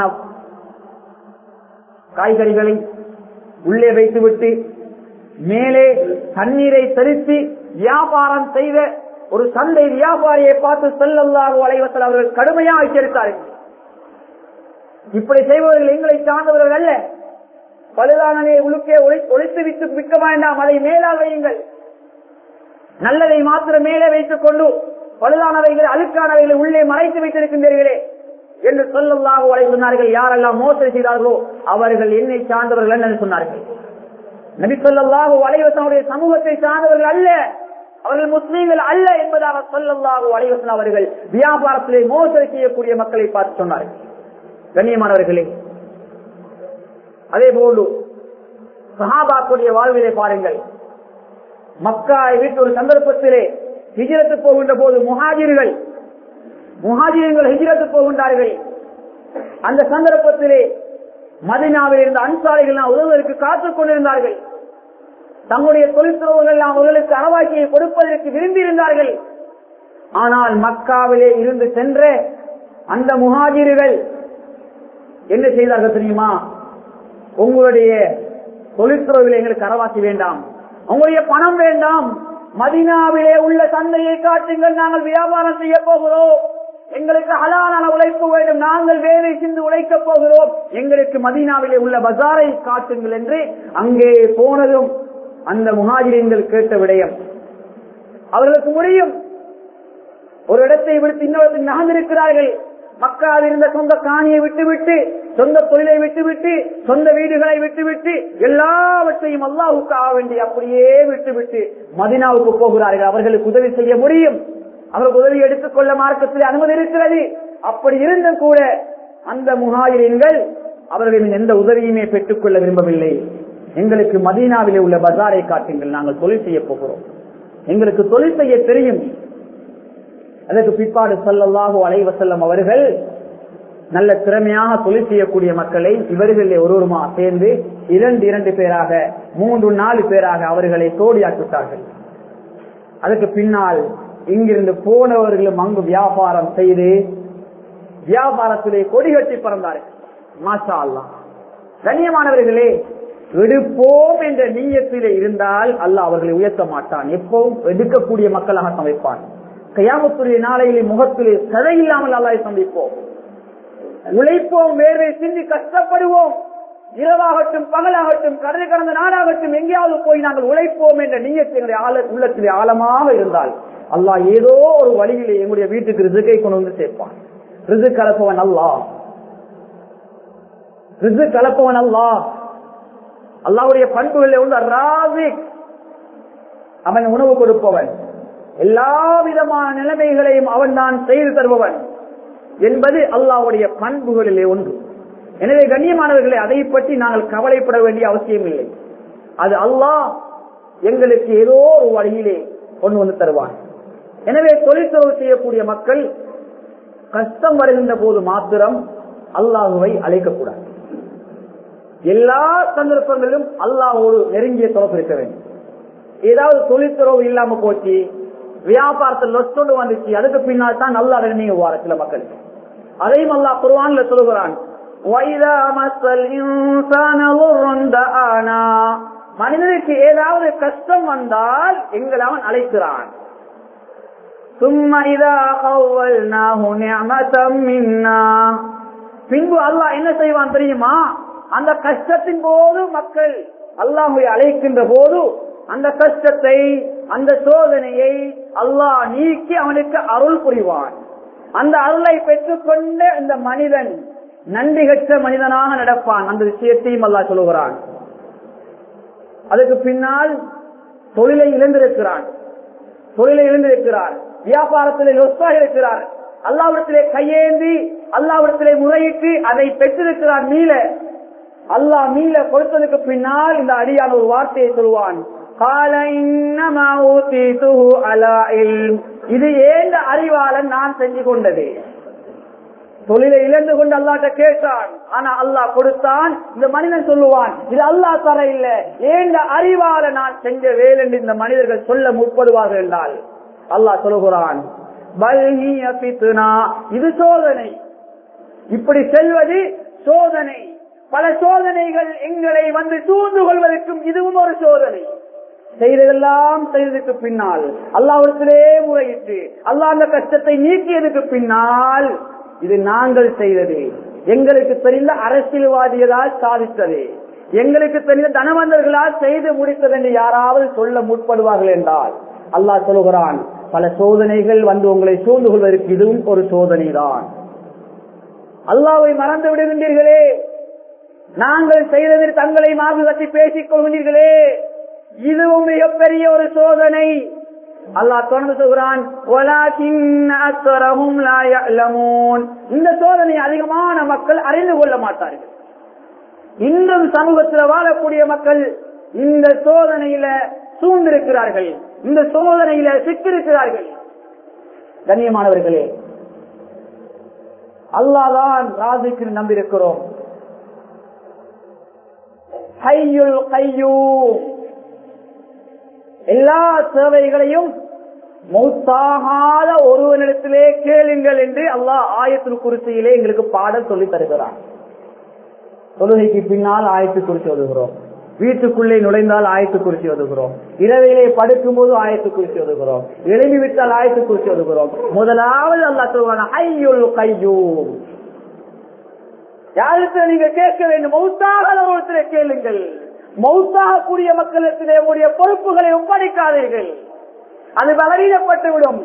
காய்கறிகளை உள்ளே வைத்துவிட்டு மேலே தண்ணீரை தெளித்து வியாபாரம் செய்த ஒரு சந்தை வியாபாரியை பார்த்து செல்லல்லாகோ அலைவசல் அவர்கள் கடுமையாக எச்சரித்தார்கள் இப்படி செய்பவர்கள் எங்களை சார்ந்தவர்கள் அல்ல பழுதானதை உழுக்கே ஒழித்து விட்டு விற்க வேண்டாம் அதை மேலால் வையுங்கள் நல்லதை மாத்திரம் மேலே வைத்துக் கொண்டு பழுதானவைகள் அழுக்கானவைகளை உள்ளே மறைத்து வைத்திருக்கின்றீர்களே என்று சொல்லல்லாக உரை சொன்னார்கள் யாரெல்லாம் மோசடி செய்தார்களோ அவர்கள் என்னை சார்ந்தவர்கள் என்று சொன்னார்கள் நபி சொல்லல்லாக வலைவசனுடைய சமூகத்தை சார்ந்தவர்கள் அல்ல அவர்கள் முஸ்லீம்கள் அல்ல என்பதாக சொல்லல்லாக வலைவசன் அவர்கள் வியாபாரத்திலே மோசடி செய்யக்கூடிய மக்களை பார்த்து சொன்னார்கள் கண்ணியமானவர்களே அதே போன்று சஹாபாக்குடைய வாழ்விலே பாருங்கள் மக்காய் வீட்டு ஒரு சந்தர்ப்பத்திலே ஹிஜரத்து போகின்ற போது முஹாஜிர்கள் முஹாஜிர்கள் ஹிஜரத்து போகின்றார்கள் அந்த சந்தர்ப்பத்திலே மதினாவில் இருந்த அன்சாரிகள் உதவுவதற்கு காத்துக் கொண்டிருந்தார்கள் தங்களுடைய தொழிற்துறவுகள் அவர்களுக்கு அறவாக்கியை கொடுப்பதற்கு விரும்பியிருந்தார்கள் ஆனால் மக்காவிலே இருந்து சென்ற அந்த முஹாஜிர்கள் என்ன செய்தார்கள் தெரியுமா உங்களுடைய தொழிற்துறையில் எங்களுக்கு அறவாசி வேண்டாம் உங்களுடைய பணம் வேண்டாம் மதினாவிலே உள்ள சந்தையை காட்டுங்கள் நாங்கள் வியாபாரம் செய்ய போகிறோம் எங்களுக்கு ஹலாலான உழைப்பு வேண்டும் நாங்கள் வேலை சென்று உழைக்கப் போகிறோம் எங்களுக்கு மதீனாவிலே உள்ள பஜாரை காட்டுங்கள் என்று அங்கே போனதும் அந்த முகாஜிரியங்கள் கேட்ட விடயம் அவர்களுக்கு முடியும் ஒரு இடத்தை விடுத்து இன்னொரு நகர்ந்திருக்கிறார்கள் மக்கள் இருந்த சொந்த காணியை விட்டுவிட்டு சொந்த தொழிலை விட்டுவிட்டு சொந்த வீடுகளை விட்டுவிட்டு எல்லாவற்றையும் அல்லாவுக்கு ஆக வேண்டி அப்படியே விட்டுவிட்டு மதினாவுக்கு போகிறார்கள் அவர்களுக்கு உதவி செய்ய முடியும் அவருக்கு உதவி எடுத்துக்கொள்ள மார்க்கத்தில் அனுமதி இருக்கிறது அப்படி இருந்தும் கூட அந்த முகாயிரங்கள் அவர்களின் எந்த உதவியுமே பெற்றுக்கொள்ள விரும்பவில்லை எங்களுக்கு மதீனாவிலே உள்ள பஜாரை காட்டுங்கள் நாங்கள் தொழில் செய்ய போகிறோம் எங்களுக்கு தொழில் செய்ய தெரியும் அதற்கு பிற்பாடு சொல்லல்லாஹோ அலைவசல்லம் அவர்கள் நல்ல திறமையாக தொழில் செய்யக்கூடிய மக்களை இவர்களிலே ஒருவருமா சேர்ந்து இரண்டு இரண்டு பேராக மூன்று நாலு பேராக அவர்களை தோடியாக்கிவிட்டார்கள் அதற்கு பின்னால் இங்கிருந்து போனவர்களும் அங்கு வியாபாரம் செய்து வியாபாரத்திலே கொடி கட்டி பறந்தார்கள் மாஷா அல்லா கண்ணியமானவர்களே எடுப்போம் என்ற நீயத்திலே இருந்தால் அல்லாஹ் அவர்களை உயர்த்த மாட்டான் எப்பவும் எடுக்கக்கூடிய மக்களாக சமைப்பான் கையாமத்துடைய நாளையிலே முகத்திலே சதை இல்லாமல் அல்லாஹ் சந்திப்போம் உழைப்போம் வேர்வை சிந்தி கஷ்டப்படுவோம் இரவாகட்டும் பகலாகட்டும் கடல் கடந்த நாடாகட்டும் எங்கேயாவது போய் நாங்கள் உழைப்போம் என்ற நீயத்தினுடைய ஆழ உள்ளத்திலே ஆழமாக இருந்தால் அல்லாஹ் ஏதோ ஒரு வழியிலே எங்களுடைய வீட்டுக்கு ரிசுக்கை கொண்டு வந்து சேர்ப்பான் ரிசு கலப்பவன் அல்லா ரிசு கலப்பவன் அல்லா அல்லாவுடைய பண்புகளில் உள்ள ராசிக் அவன் உணவு கொடுப்பவன் எல்லா விதமான நிலைமைகளையும் அவன் தான் செய்து தருபவன் என்பது அல்லாவுடைய பண்புகளிலே ஒன்று எனவே கண்ணியமானவர்களை அதை பற்றி நாங்கள் கவலைப்பட வேண்டிய அவசியம் இல்லை அது அல்லாஹ் எங்களுக்கு ஏதோ ஒரு வழியிலே கொண்டு வந்து தருவான் எனவே தொழிற்துறவு செய்யக்கூடிய மக்கள் கஷ்டம் வருகின்ற போது மாத்திரம் அல்லாஹுவை அழைக்கக்கூடாது எல்லா சந்தர்ப்பங்களிலும் அல்லாஹோடு நெருங்கிய தொடர்பு இருக்க வேண்டும் ஏதாவது தொழிற்துறவு இல்லாம போச்சு வியாபாரத்தில் லொஸ்டோடு வந்துச்சு அதுக்கு பின்னால் தான் நல்லா நீங்க வார சில மக்கள் அதையும் அல்லா குருவான்ல சொல்லுகிறான் மனிதனுக்கு ஏதாவது கஷ்டம் வந்தால் எங்களை அவன் அழைக்கிறான் பின்பு அல்லாஹ் என்ன செய்வான் தெரியுமா அந்த கஷ்டத்தின் போது மக்கள் அல்லாஹை அழைக்கின்ற போது அந்த கஷ்டத்தை அந்த சோதனையை அல்லாஹ் நீக்கி அவனுக்கு அருள் புரிவான் அந்த அருளை பெற்றுக்கொண்ட இந்த மனிதன் நன்றி கற்ற மனிதனாக நடப்பான் அந்த விஷயத்தையும் அல்லாஹ் சொல்லுகிறான் அதுக்கு பின்னால் தொழிலை இழந்திருக்கிறான் தொழிலை இழந்திருக்கிறார் வியாபாரத்திலே லொஸ்தாக இருக்கிறார் அல்லாவிடத்திலே கையேந்தி அல்லாவிடத்திலே முறையிட்டு அதை பெற்றிருக்கிறார் மீள அல்லாஹ் மீள கொடுத்ததுக்கு பின்னால் இந்த அடியான ஒரு வார்த்தையை சொல்லுவான் இது ஏந்த அறிவாளன் நான் செஞ்சு கொண்டது தொழிலை இழந்து கொண்டு அல்லாட்ட கேட்டான் ஆனா அல்லாஹ் கொடுத்தான் இந்த மனிதன் சொல்லுவான் இது அல்லாஹ் தர இல்ல ஏண்ட அறிவால நான் செஞ்ச வேல் என்று இந்த மனிதர்கள் சொல்ல முற்படுவார்கள் என்றால் அல்லாஹ் சொல்லுகிறான் இது சோதனை இப்படி செல்வது சோதனை பல சோதனைகள் எங்களை வந்து சூழ்ந்து கொள்வதற்கும் இதுவும் ஒரு சோதனை செய்ததெல்லாம் செய்ததுக்கு பின்னால் அல்லாவிடத்திலே முறையிட்டு அல்லாஹ் அந்த கஷ்டத்தை நீக்கியதுக்கு பின்னால் இது நாங்கள் செய்தது எங்களுக்கு தெரிந்த அரசியல்வாதிகளால் சாதித்தது எங்களுக்கு தெரிந்த தனவந்தர்களால் செய்து முடித்தது என்று யாராவது சொல்ல முற்படுவார்கள் என்றால் அல்லாஹ் சொல்லுகிறான் பல சோதனைகள் வந்து உங்களை சூழ்ந்து கொள்வதற்கு இதுவும் ஒரு சோதனை தான் அல்லாவை மறந்து விடுகின்றீர்களே நாங்கள் செய்ததில் தங்களை மாறு கட்டி பேசிக் கொள்கின்றீர்களே இதுவும் மிகப்பெரிய ஒரு சோதனை அல்லாஹ் தொடர்ந்து சொல்கிறான் இந்த சோதனை அதிகமான மக்கள் அறிந்து கொள்ள மாட்டார்கள் இன்னும் சமூகத்தில் வாழக்கூடிய மக்கள் இந்த சோதனையில சூழ்ந்திருக்கிறார்கள் இந்த சோதனையில சிக்கிருக்கிறார்கள் கண்ணியமானவர்களே அல்லாதான் ராஜுக்கு நம்பியிருக்கிறோம் ஹையுல் கையூ எல்லா சேவைகளையும் மௌத்தாகாத ஒருவனிடத்திலே கேளுங்கள் என்று அல்லாஹ் ஆயத்தில் குறிச்சியிலே எங்களுக்கு பாடல் சொல்லி தருகிறான் தொழுகைக்கு பின்னால் ஆயத்து குறித்து வருகிறோம் வீட்டுக்குள்ளே நுழைந்தால் ஆயத்து குறிச்சி ஒதுகிறோம் இரவிலே படுக்கும் போது ஆயத்து குறிச்சி ஒதுகிறோம் எழுதி விட்டால் ஆயத்து குறிச்சி ஒதுகிறோம் முதலாவது அல்லா சொல்வான ஐயுள் கையூம் யாருக்கு நீங்க கேட்க வேண்டும் மௌத்தாக ஒருத்தரை கேளுங்கள் மௌத்தாகக்கூடிய மக்களிடத்திலே உடைய பொறுப்புகளை ஒப்படைக்காதீர்கள் அது பலவீனப்பட்டு விடும்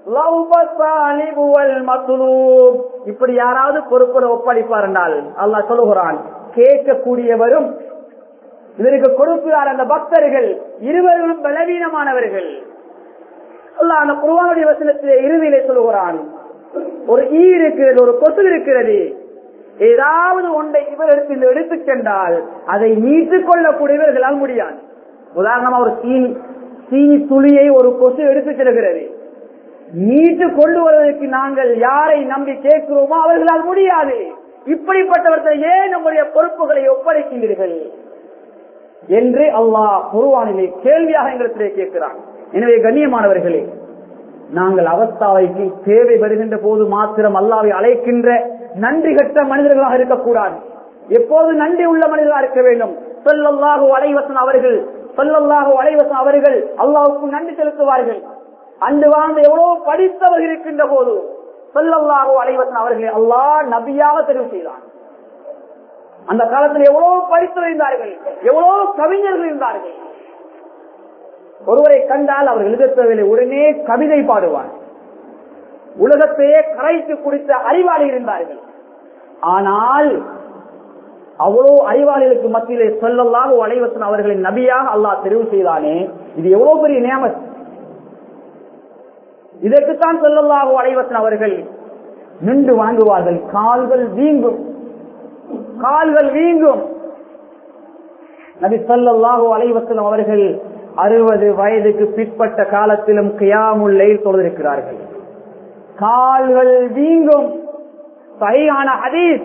இப்படி யாராவது பொறுப்புகளை ஒப்படைப்பார் என்றால் அல்லாஹ் சொல்லுகிறான் கேட்கக்கூடியவரும் இதற்கு கொடுக்கிறார் அந்த பக்தர்கள் இருவர்களும் பலவீனமானவர்கள் அல்லாஹ் அந்த குருவானுடைய வசனத்திலே இறுதியிலே சொல்லுகிறான் ஒரு ஈ இருக்கிறது ஒரு கொசு இருக்கிறது ஏதாவது ஒன்றை இவரிடத்தில் எடுத்துச் சென்றால் அதை மீட்டுக் கொள்ளக்கூடியவர்களால் முடியாது உதாரணமா ஒரு சீனி சீனி துளியை ஒரு கொசு எடுத்துச் செல்கிறது மீட்டு கொண்டு வருவதற்கு நாங்கள் யாரை நம்பி கேட்கிறோமோ அவர்களால் முடியாது இப்படிப்பட்டவர்கள் ஏன் நம்முடைய பொறுப்புகளை ஒப்படைக்கின்றீர்கள் என்று அல்லாஹ் குருவானிலே கேள்வியாக எங்களிடத்திலே கேட்கிறான் எனவே கண்ணியமானவர்களே நாங்கள் அவஸ்தாவைக்கு தேவை வருகின்ற போது மாத்திரம் அல்லாவை அழைக்கின்ற நன்றி கட்ட மனிதர்களாக இருக்கக்கூடாது எப்போது நன்றி உள்ள மனிதர்களாக இருக்க வேண்டும் சொல்லல்லாஹு அலைவசன் அவர்கள் சொல்லல்லாஹு அலைவசன் அவர்கள் அல்லாவுக்கு நன்றி செலுத்துவார்கள் அன்று வாழ்ந்து எவ்வளவு படித்தவர்கள் இருக்கின்ற போது சொல்லல்லாஹு அலைவசன் அவர்களை அல்லாஹ் நபியாக தெரிவு செய்தான் அந்த காலத்தில் எவ்வளவு படித்தவர் இருந்தார்கள் எவ்வளவு கவிஞர்கள் இருந்தார்கள் ஒருவரை கண்டால் அவர் எழுதத்தவில்லை உடனே கவிதை பாடுவார் உலகத்தையே கரைத்து குடித்த அறிவாளி இருந்தார்கள் ஆனால் அவ்வளவு அறிவாளிகளுக்கு மத்தியிலே சொல்லலாம் அலைவசன் அவர்களின் நபியாக அல்லாஹ் தெரிவு செய்தானே இது எவ்வளவு பெரிய நியமத் இதற்குத்தான் சொல்லல்லாஹு அலைவசன் அவர்கள் நின்று வாங்குவார்கள் கால்கள் வீங்கும் கால்கள் வீங்கும் நபி சொல்லல்லாஹு அலைவசன் அவர்கள் அறுபது வயதுக்கு பிற்பட்ட காலத்திலும் கியாமுல்லை தொழுதிருக்கிறார்கள் கால்கள் வீங்கும் சரியான ஹதீஸ்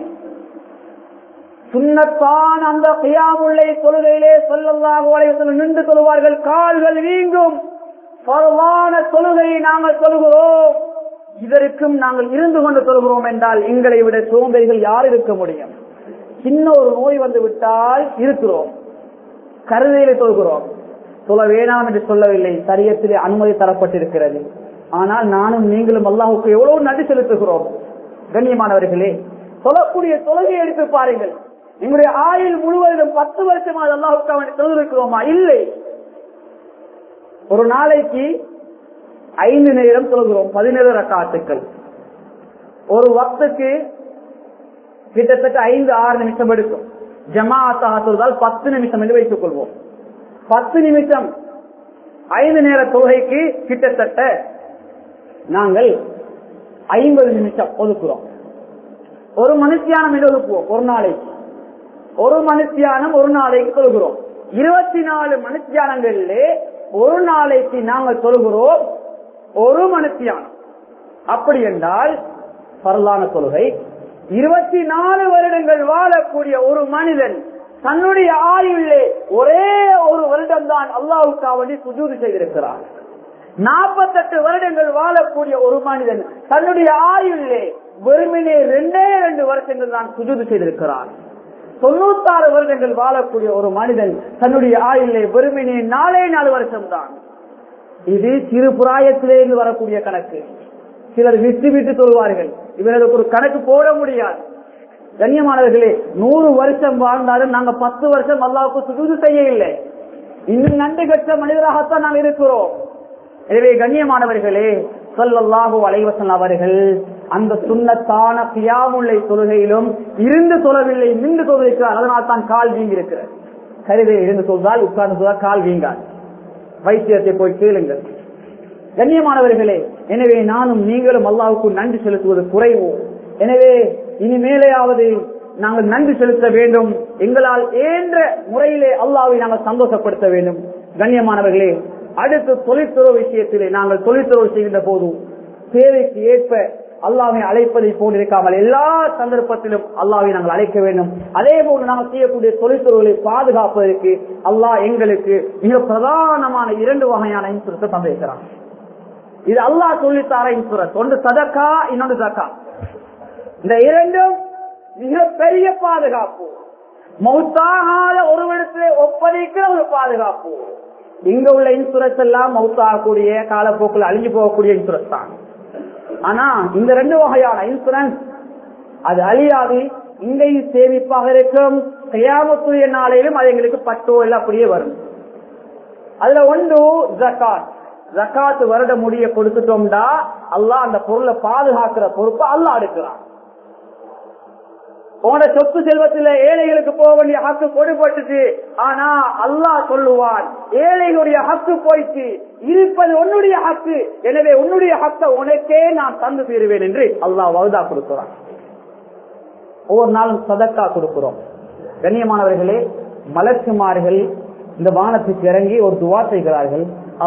சுண்ணத்தான் அந்த கியாமுல்லை தொழுகையிலே சொல்லல்லாஹு அலைவசன் நின்று தொழுவார்கள் கால்கள் வீங்கும் பரவான தொழுகையை நாங்கள் தொழுகிறோம் இதற்கும் நாங்கள் இருந்து கொண்டு தொழுகிறோம் என்றால் எங்களை விட சோம்பேறிகள் யார் இருக்க முடியும் சின்ன ஒரு நோய் வந்து விட்டால் இருக்கிறோம் கருதையில தொழுகிறோம் சொல்ல வேணாம் என்று சொல்லவில்லை சரியத்திலே அனுமதி தரப்பட்டிருக்கிறது ஆனால் நானும் நீங்களும் அல்லாஹுக்கு எவ்வளவு நன்றி செலுத்துகிறோம் கண்ணியமானவர்களே சொல்லக்கூடிய தொழுகையை எடுத்து பாருங்கள் எங்களுடைய ஆயுள் முழுவதிலும் பத்து வருஷமாக அல்லாஹுக்கு அவன் தொழுதிருக்கிறோமா இல்லை ஒரு நாளைக்கு ஐந்து நேரம் தொழுகிறோம் பதினேழு ரக்காத்துக்கள் ஒரு வக்துக்கு கிட்டத்தட்ட ஐந்து ஆறு நிமிஷம் எடுக்கும் ஜமாத்தாக சொல்வதால் பத்து நிமிஷம் என்று வைத்துக் கொள்வோம் பத்து நிமிஷம் ஐந்து நேர தொகைக்கு கிட்டத்தட்ட நாங்கள் ஐம்பது நிமிஷம் ஒதுக்குறோம் ஒரு மனுஷியானம் என்று ஒதுக்குவோம் ஒரு நாளைக்கு ஒரு மனுஷியானம் ஒரு நாளைக்கு தொழுகிறோம் இருபத்தி நாலு மனுஷியானங்களிலே ஒரு நாளைக்கு நாங்கள் தொழுகிறோம் ஒரு மனுஷியானம் அப்படி என்றால் பரலான தொழுகை இருபத்தி நாலு வருடங்கள் வாழக்கூடிய ஒரு மனிதன் தன்னுடைய ஆயுள்ளே ஒரே ஒரு வருடம் தான் அல்லாவுக்கா வேண்டி சுஜூது செய்திருக்கிறார் நாற்பத்தெட்டு வருடங்கள் வாழக்கூடிய ஒரு மனிதன் தன்னுடைய ஆயுள்ளே வெறுமனே ரெண்டே ரெண்டு வருஷங்கள் தான் சுஜூது செய்திருக்கிறார் தொண்ணூத்தாறு வருடங்கள் வாழக்கூடிய ஒரு மனிதன் தன்னுடைய ஆயுள்ளே வெறுமனே நாலே நாலு வருஷம் தான் இது சிறு புராயத்திலே இருந்து வரக்கூடிய கணக்கு சிலர் விட்டு விட்டு சொல்வார்கள் இவர்களுக்கு ஒரு கணக்கு போட முடியாது கண்ணியமானவர்களே நூறு வருஷம் வாழ்ந்தாலும் நாங்க பத்து வருஷம் அல்லாவுக்கு சுஜூது செய்ய இல்லை இன்னும் நன்றி கற்ற மனிதராகத்தான் நாம் இருக்கிறோம் எனவே கண்ணியமானவர்களே சொல்லல்லாஹு அலைவசன் அவர்கள் அந்த சுண்ணத்தான பியாமுல்லை தொழுகையிலும் இருந்து தொழவில்லை நின்று தொழுகிறார் அதனால் தான் கால் வீங்கி இருக்கிறது கருவியை இருந்து சொல்தால் உட்கார்ந்து சொல்தால் கால் வீங்காது வைத்தியத்தை போய் கேளுங்கள் கண்ணியமானவர்களே எனவே நானும் நீங்களும் அல்லாவுக்கு நன்றி செலுத்துவது குறைவு எனவே இனிமேலேயாவது நாங்கள் நன்றி செலுத்த வேண்டும் எங்களால் ஏன்ற முறையிலே அல்லாவை நாங்கள் சந்தோஷப்படுத்த வேண்டும் கண்ணியமானவர்களே அடுத்து தொழில்துறவு விஷயத்திலே நாங்கள் தொழில்துறவு செய்கின்ற போது தேவைக்கு ஏற்ப அல்லாவை அழைப்பதை போன்றிருக்காமல் எல்லா சந்தர்ப்பத்திலும் அல்லாவை நாங்கள் அழைக்க வேண்டும் அதே போன்று நாங்கள் செய்யக்கூடிய தொழில்துறவுகளை பாதுகாப்பதற்கு அல்லாஹ் எங்களுக்கு மிக பிரதானமான இரண்டு வகையான இன்சூரன்ஸை தந்திருக்கிறான் இது அல்லாஹ் சொல்லித்தார இன்சூரன்ஸ் ஒன்று சதக்கா இன்னொன்று ஜக்கா இந்த இரண்டும் மிக பெரிய பாதுகாப்பு மௌத்தாகாத ஒருவரிடத்திலே ஒப்பதை பாதுகாப்பு இங்க உள்ள இன்சூரன்ஸ் எல்லாம் மவுத் ஆகக்கூடிய காலப்போக்கில் அழிஞ்சு போகக்கூடிய இன்சூரன்ஸ் தான் ஆனா இந்த ரெண்டு வகையான இன்சூரன்ஸ் அது அழியாது இங்கேயும் சேமிப்பாக இருக்கும் கையாமத்துடைய நாளையிலும் அது எங்களுக்கு பட்டோ இல்லை அப்படியே வரும் அதுல ஒன்று ஜக்காத் ஜக்காத் வருட முடிய கொடுத்துட்டோம்டா அல்லாஹ் அந்த பொருளை பாதுகாக்கிற பொறுப்பை அல்லாஹ் எடுக்கிறான் உன சொத்து செல்வத்தில ஏழைகளுக்கு போக வேண்டிய ஹக்கு கொடுபட்டுச்சு ஆனா அல்லாஹ் சொல்லுவான் ஏழைகளுடைய ஹக்கு போயிட்டு இருப்பது உன்னுடைய ஹக்கு எனவே உன்னுடைய ஹக்க உனக்கே நான் தந்து தீருவேன் என்று அல்லாஹ் வகுதா கொடுக்கிறான் ஒவ்வொரு நாளும் சதக்கா கொடுக்கிறோம் கண்ணியமானவர்களே மலர்ச்சிமார்கள் இந்த வானத்துக்கு இறங்கி ஒரு துவா செய்கிறார்கள்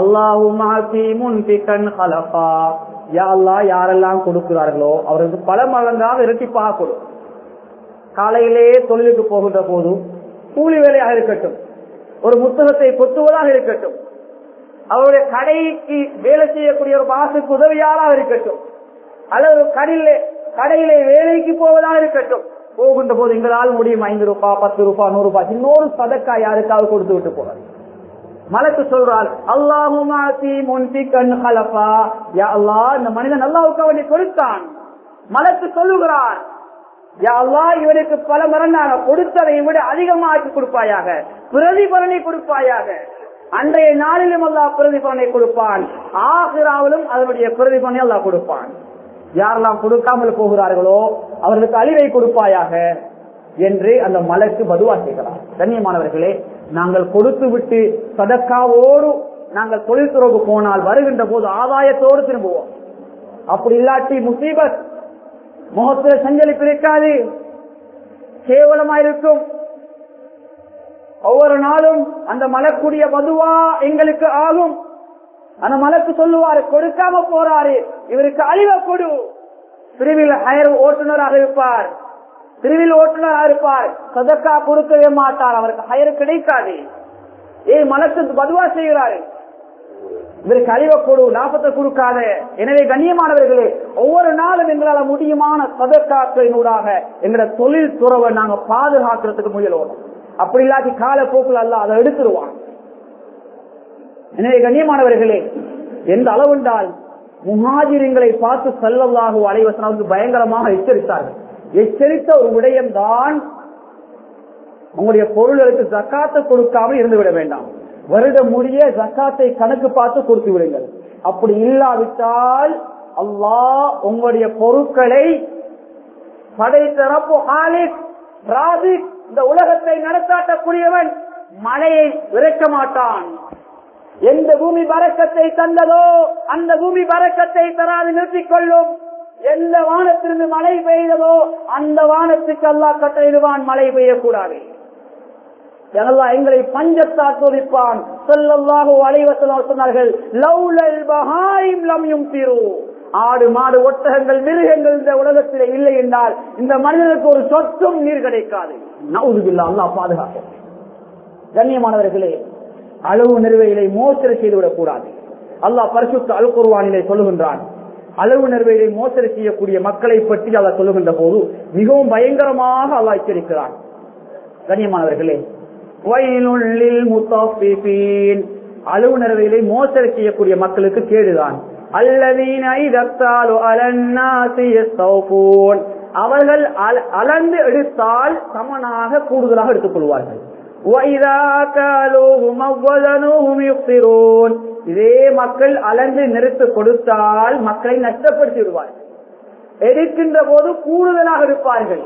அல்லாஹ் யாரெல்லாம் கொடுக்கிறார்களோ அவருக்கு பல மடங்காக இரட்டிப்பாக கொடு காலையிலே தொழிலுக்கு போகின்ற போது கூலி வேலையாக இருக்கட்டும் ஒரு புத்தகத்தை கொத்துவதாக இருக்கட்டும் அவருடைய கடைக்கு வேலை செய்யக்கூடிய ஒரு பாசுக்கு உதவியாளாக இருக்கட்டும் அல்லது கடையிலே கடையிலே வேலைக்கு போவதாக இருக்கட்டும் போகின்ற போது எங்களால் முடியும் ஐந்து ரூபாய் பத்து ரூபாய் நூறு ரூபாய் இன்னொரு சதக்கா யாருக்காவது கொடுத்து விட்டு போறாரு மலக்கு சொல்றார் அல்லாஹுமாத்தி முன்தி கண் ஹலப்பா யா அல்லாஹ் இந்த மனிதன் அல்லாவுக்கு அவனை கொடுத்தான் மலக்கு சொல்லுகிறார் யா அல்லாஹ் இவனுக்கு பல மரணாக கொடுத்ததை விட அதிகமாக்கி கொடுப்பாயாக பிரதிபலனை கொடுப்பாயாக அன்றைய நாளிலும் அல்லாஹ் பிரதிபலனை கொடுப்பான் ஆசிராவிலும் அதனுடைய பிரதிபலனை அல்லாஹ் கொடுப்பான் யாரெல்லாம் கொடுக்காமல் போகிறார்களோ அவர்களுக்கு அழிவை கொடுப்பாயாக என்று அந்த மலைக்கு பதுவா செய்கிறார் கண்ணியமானவர்களே நாங்கள் கொடுத்து விட்டு சதக்காவோடு நாங்கள் தொழில்துறைக்கு போனால் வருகின்ற போது ஆதாயத்தோடு திரும்புவோம் அப்படி இல்லாட்டி முசீபத் முகத்தில் சஞ்சலிப்பு இருக்காது கேவலமா இருக்கும் ஒவ்வொரு நாளும் அந்த மலக்கூடிய மதுவா எங்களுக்கு ஆகும் அந்த மலக்கு சொல்லுவாரு கொடுக்காம போறாரு இவருக்கு அழிவ கொடு பிரிவில் ஹயர் ஓட்டுநராக இருப்பார் பிரிவில் ஓட்டுநராக இருப்பார் சதக்கா கொடுக்கவே மாட்டார் அவருக்கு ஹயர் கிடைக்காது ஏ மலக்கு பதுவா செய்கிறாரு இவருக்கு அழிவ கொடு லாபத்தை கொடுக்காத எனவே கண்ணியமானவர்களே ஒவ்வொரு நாளும் எங்களால முடியுமான சதக்காக்களினூடாக எங்களோட தொழில் துறவை நாங்க பாதுகாக்கிறதுக்கு முயல்வோம் அப்படி இல்லாட்டி காலப்போக்கில் அல்ல அதை எடுத்துருவான் எனவே கண்ணியமானவர்களே எந்த அளவுண்டால் முஹாஜிரிங்களை பார்த்து செல்லல்லாக அலைவசனாவுக்கு பயங்கரமாக எச்சரித்தார்கள் எச்சரித்த ஒரு விடயம்தான் உங்களுடைய பொருள்களுக்கு ஜக்காத்தை கொடுக்காமல் இருந்துவிட வேண்டாம் வருட முடிய ஜக்காத்தை கணக்கு பார்த்து கொடுத்து விடுங்கள் அப்படி இல்லாவிட்டால் அல்லாஹ் உங்களுடைய பொருட்களை படைத்தரப்பு ஹாலிக் ராபிக் இந்த உலகத்தை நடத்தாட்டக்கூடியவன் மழையை இறக்க மாட்டான் எந்த பூமி பறக்கத்தை தந்ததோ அந்த பூமி பறக்கத்தை தராது நிறுத்திக் கொள்ளும் எந்த வானத்திலிருந்து மழை பெய்ததோ அந்த வானத்துக்கு அல்லா கட்டளையிடுவான் மழை பெய்யக்கூடாது எல்லாம் எங்களை பஞ்சத்தால் சோதிப்பான் சொல்லல்லாக அலைவசனால் சொன்னார்கள் லவ்லல் பஹாயிம் லம்யும் திரு ஆடு மாடு ஒட்டகங்கள் மிருகங்கள் இந்த உலகத்தில் இல்லை என்றால் இந்த மனிதனுக்கு ஒரு சொத்தும் நீர் கிடைக்காது நவுதுபில்லா அல்லா பாதுகாக்கும் கண்ணியமானவர்களே அளவு நிறுவைகளை மோசடி செய்துவிடக் கூடாது அல்லாஹ் பரிசுத்த அல் குர்வானிலே சொல்லுகின்றான் அளவு நிறுவைகளை மோசடி செய்யக்கூடிய மக்களை பற்றி அவர் சொல்லுகின்ற போது மிகவும் பயங்கரமாக அல்லாஹ் எச்சரிக்கிறான் கண்ணியமானவர்களே வயலுள்ளில் முத்தாஃபிஃபீன் அளவு நிறுவைகளை மோசடி செய்யக்கூடிய மக்களுக்கு கேடுதான் அல்லதீன இதத்தாலு அலன்னாசி யஸ்தௌஃபூன் அவர்கள் அல- அளந்து எடுத்தால் சமனாக கூடுதலாக எடுத்துக் கொள்வார்கள் وَإِذَا كَالُوهُمْ أَوْ وَزَنُوهُمْ يُخْسِرُونَ இதே மக்கள் அளந்து நிறுத்து கொடுத்தால் மக்களை நஷ்டப்படுத்தி விடுவார்கள் எடுக்கின்ற போது கூடுதலாக இருப்பார்கள்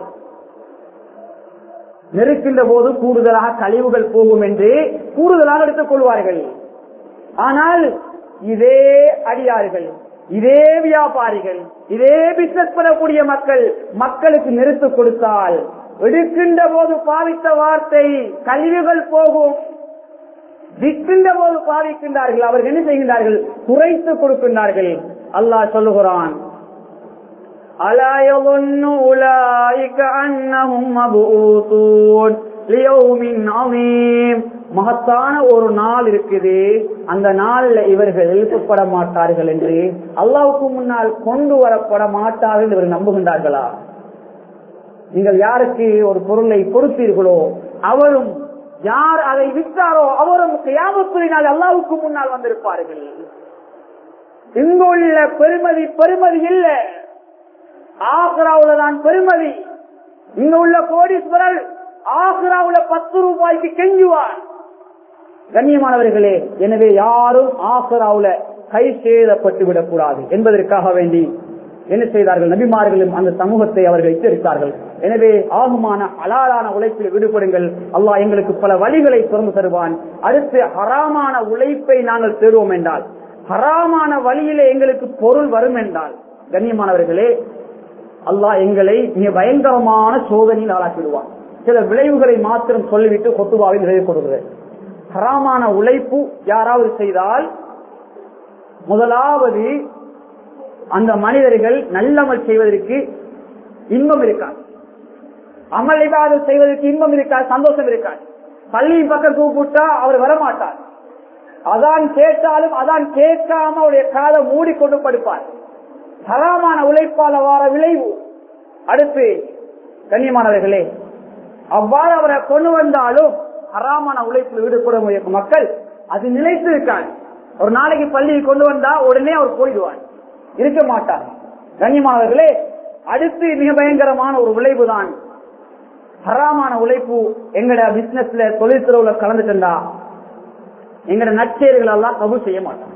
நெருக்கின்ற போது கூடுதலாக கழிவுகள் போகும் என்று கூடுதலாக எடுத்துக் கொள்வார்கள் ஆனால் இதே அடியார்கள் இதே வியாபாரிகள் இதே பிசினஸ் பண்ணக்கூடிய மக்கள் மக்களுக்கு நிறுத்து கொடுத்தால் எடுக்கின்ற போது பாவித்த வார்த்தை கழிவுகள் போகும் விற்கின்ற போது பாவிக்கின்றார்கள் அவர்கள் என்ன செய்கின்றார்கள் குறைத்து கொடுக்கின்றார்கள் அல்லாஹ் சொல்லுகிறான் ألا يظن أولئك أنهم مبعوثون ليوم عظيم மகத்தான ஒரு நாள் இருக்குது அந்த நாள்ல இவர்கள் எழுப்பப்பட மாட்டார்கள் என்று அல்லாவுக்கு முன்னால் கொண்டு வரப்பட மாட்டார்கள் என்று இவர்கள் நம்புகின்றார்களா நீங்கள் யாருக்கு ஒரு பொருளை கொடுத்தீர்களோ அவரும் யார் அதை விற்றாரோ அவரும் கியாமத்துறினால் அல்லாவுக்கு முன்னால் வந்திருப்பார்கள் இங்குள்ள பெருமதி பெருமதி இல்ல ஆக்ராவுல தான் பெருமதி இங்க உள்ள கோடீஸ்வரர் ஆக்ராவுல பத்து ரூபாய்க்கு கெஞ்சுவார் கண்ணியமானவர்களே எனவே யாரும் ஆக்ராவுல கை சேதப்பட்டு விடக்கூடாது என்பதற்காக வேண்டி என்ன செய்தார்கள் நபிமார்களும் அந்த சமூகத்தை அவர்கள் எச்சரித்தார்கள் எனவே ஆகுமான அலாலான உழைப்பில் விடுபடுங்கள் அல்லாஹ் எங்களுக்கு பல வழிகளை திறந்து தருவான் அடுத்து ஹராமான உழைப்பை நாங்கள் தேடுவோம் என்றால் ஹராமான வழியிலே எங்களுக்கு பொருள் வரும் என்றால் கண்ணியமானவர்களே அல்லாஹ் எங்களை மிக பயங்கரமான சோதனையில் ஆளாக்கிடுவான் சில விளைவுகளை மாத்திரம் சொல்லிவிட்டு கொத்துவாவில் நிறைவு கொடுக்கிறேன் ஹராமான உழைப்பு யாராவது செய்தால் முதலாவது அந்த மனிதர்கள் நல்லமல் செய்வதற்கு இன்பம் இருக்காது அமல் இபாதம் செய்வதற்கு இன்பம் இருக்காது சந்தோஷம் இருக்காது பள்ளியின் பக்கம் கூப்பிட்டா அவர் வரமாட்டார் அதான் கேட்டாலும் அதான் கேட்காம அவருடைய காதை மூடிக்கொண்டு படுப்பார் ஹராமான உழைப்பால வார விளைவு அடுத்து கண்ணியமானவர்களே அவ்வாறு அவரை கொண்டு வந்தாலும் ஹராமான உழைப்பில் ஈடுபடும் மக்கள் அது நிலைத்து இருக்காது ஒரு நாளைக்கு பள்ளியை கொண்டு வந்தா உடனே அவர் போயிடுவார் இருக்க மாட்டார் கண்ணியமானவர்களே அடுத்து மிக பயங்கரமான ஒரு விளைவு தான் ஹராமான உழைப்பு எங்கட பிசினஸ்ல தொழில்துறவுல கலந்துட்டா எங்கட நற்செயல்கள் எல்லாம் கபூல் செய்ய மாட்டான்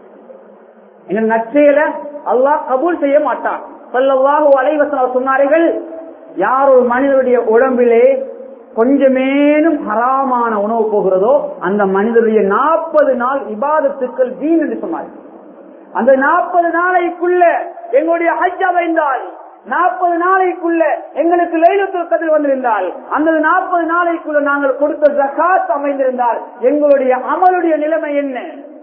எங்க நற்செயலை அல்லாஹ் கபூல் செய்ய மாட்டான் சொல்லவாக அலைவசன சொன்னார்கள் யார் ஒரு மனிதனுடைய உடம்பிலே கொஞ்சமேனும் ஹராமான உணவு போகிறதோ அந்த மனிதனுடைய நாற்பது நாள் இபாதத்துக்கள் வீண் என்று சொன்னார்கள் அந்த நாற்பது நாளைக்குள்ள எங்களுடைய ஹஜ் அமைந்தால் நாற்பது நாளைக்குள்ள எங்களுக்கு லைலத்துல் கதிர் வந்திருந்தால் அந்த நாற்பது நாளைக்குள்ள நாங்கள் கொடுத்த ஜகாத் அமைந்திருந்தால் எங்களுடைய அமலுடைய நிலைமை என்ன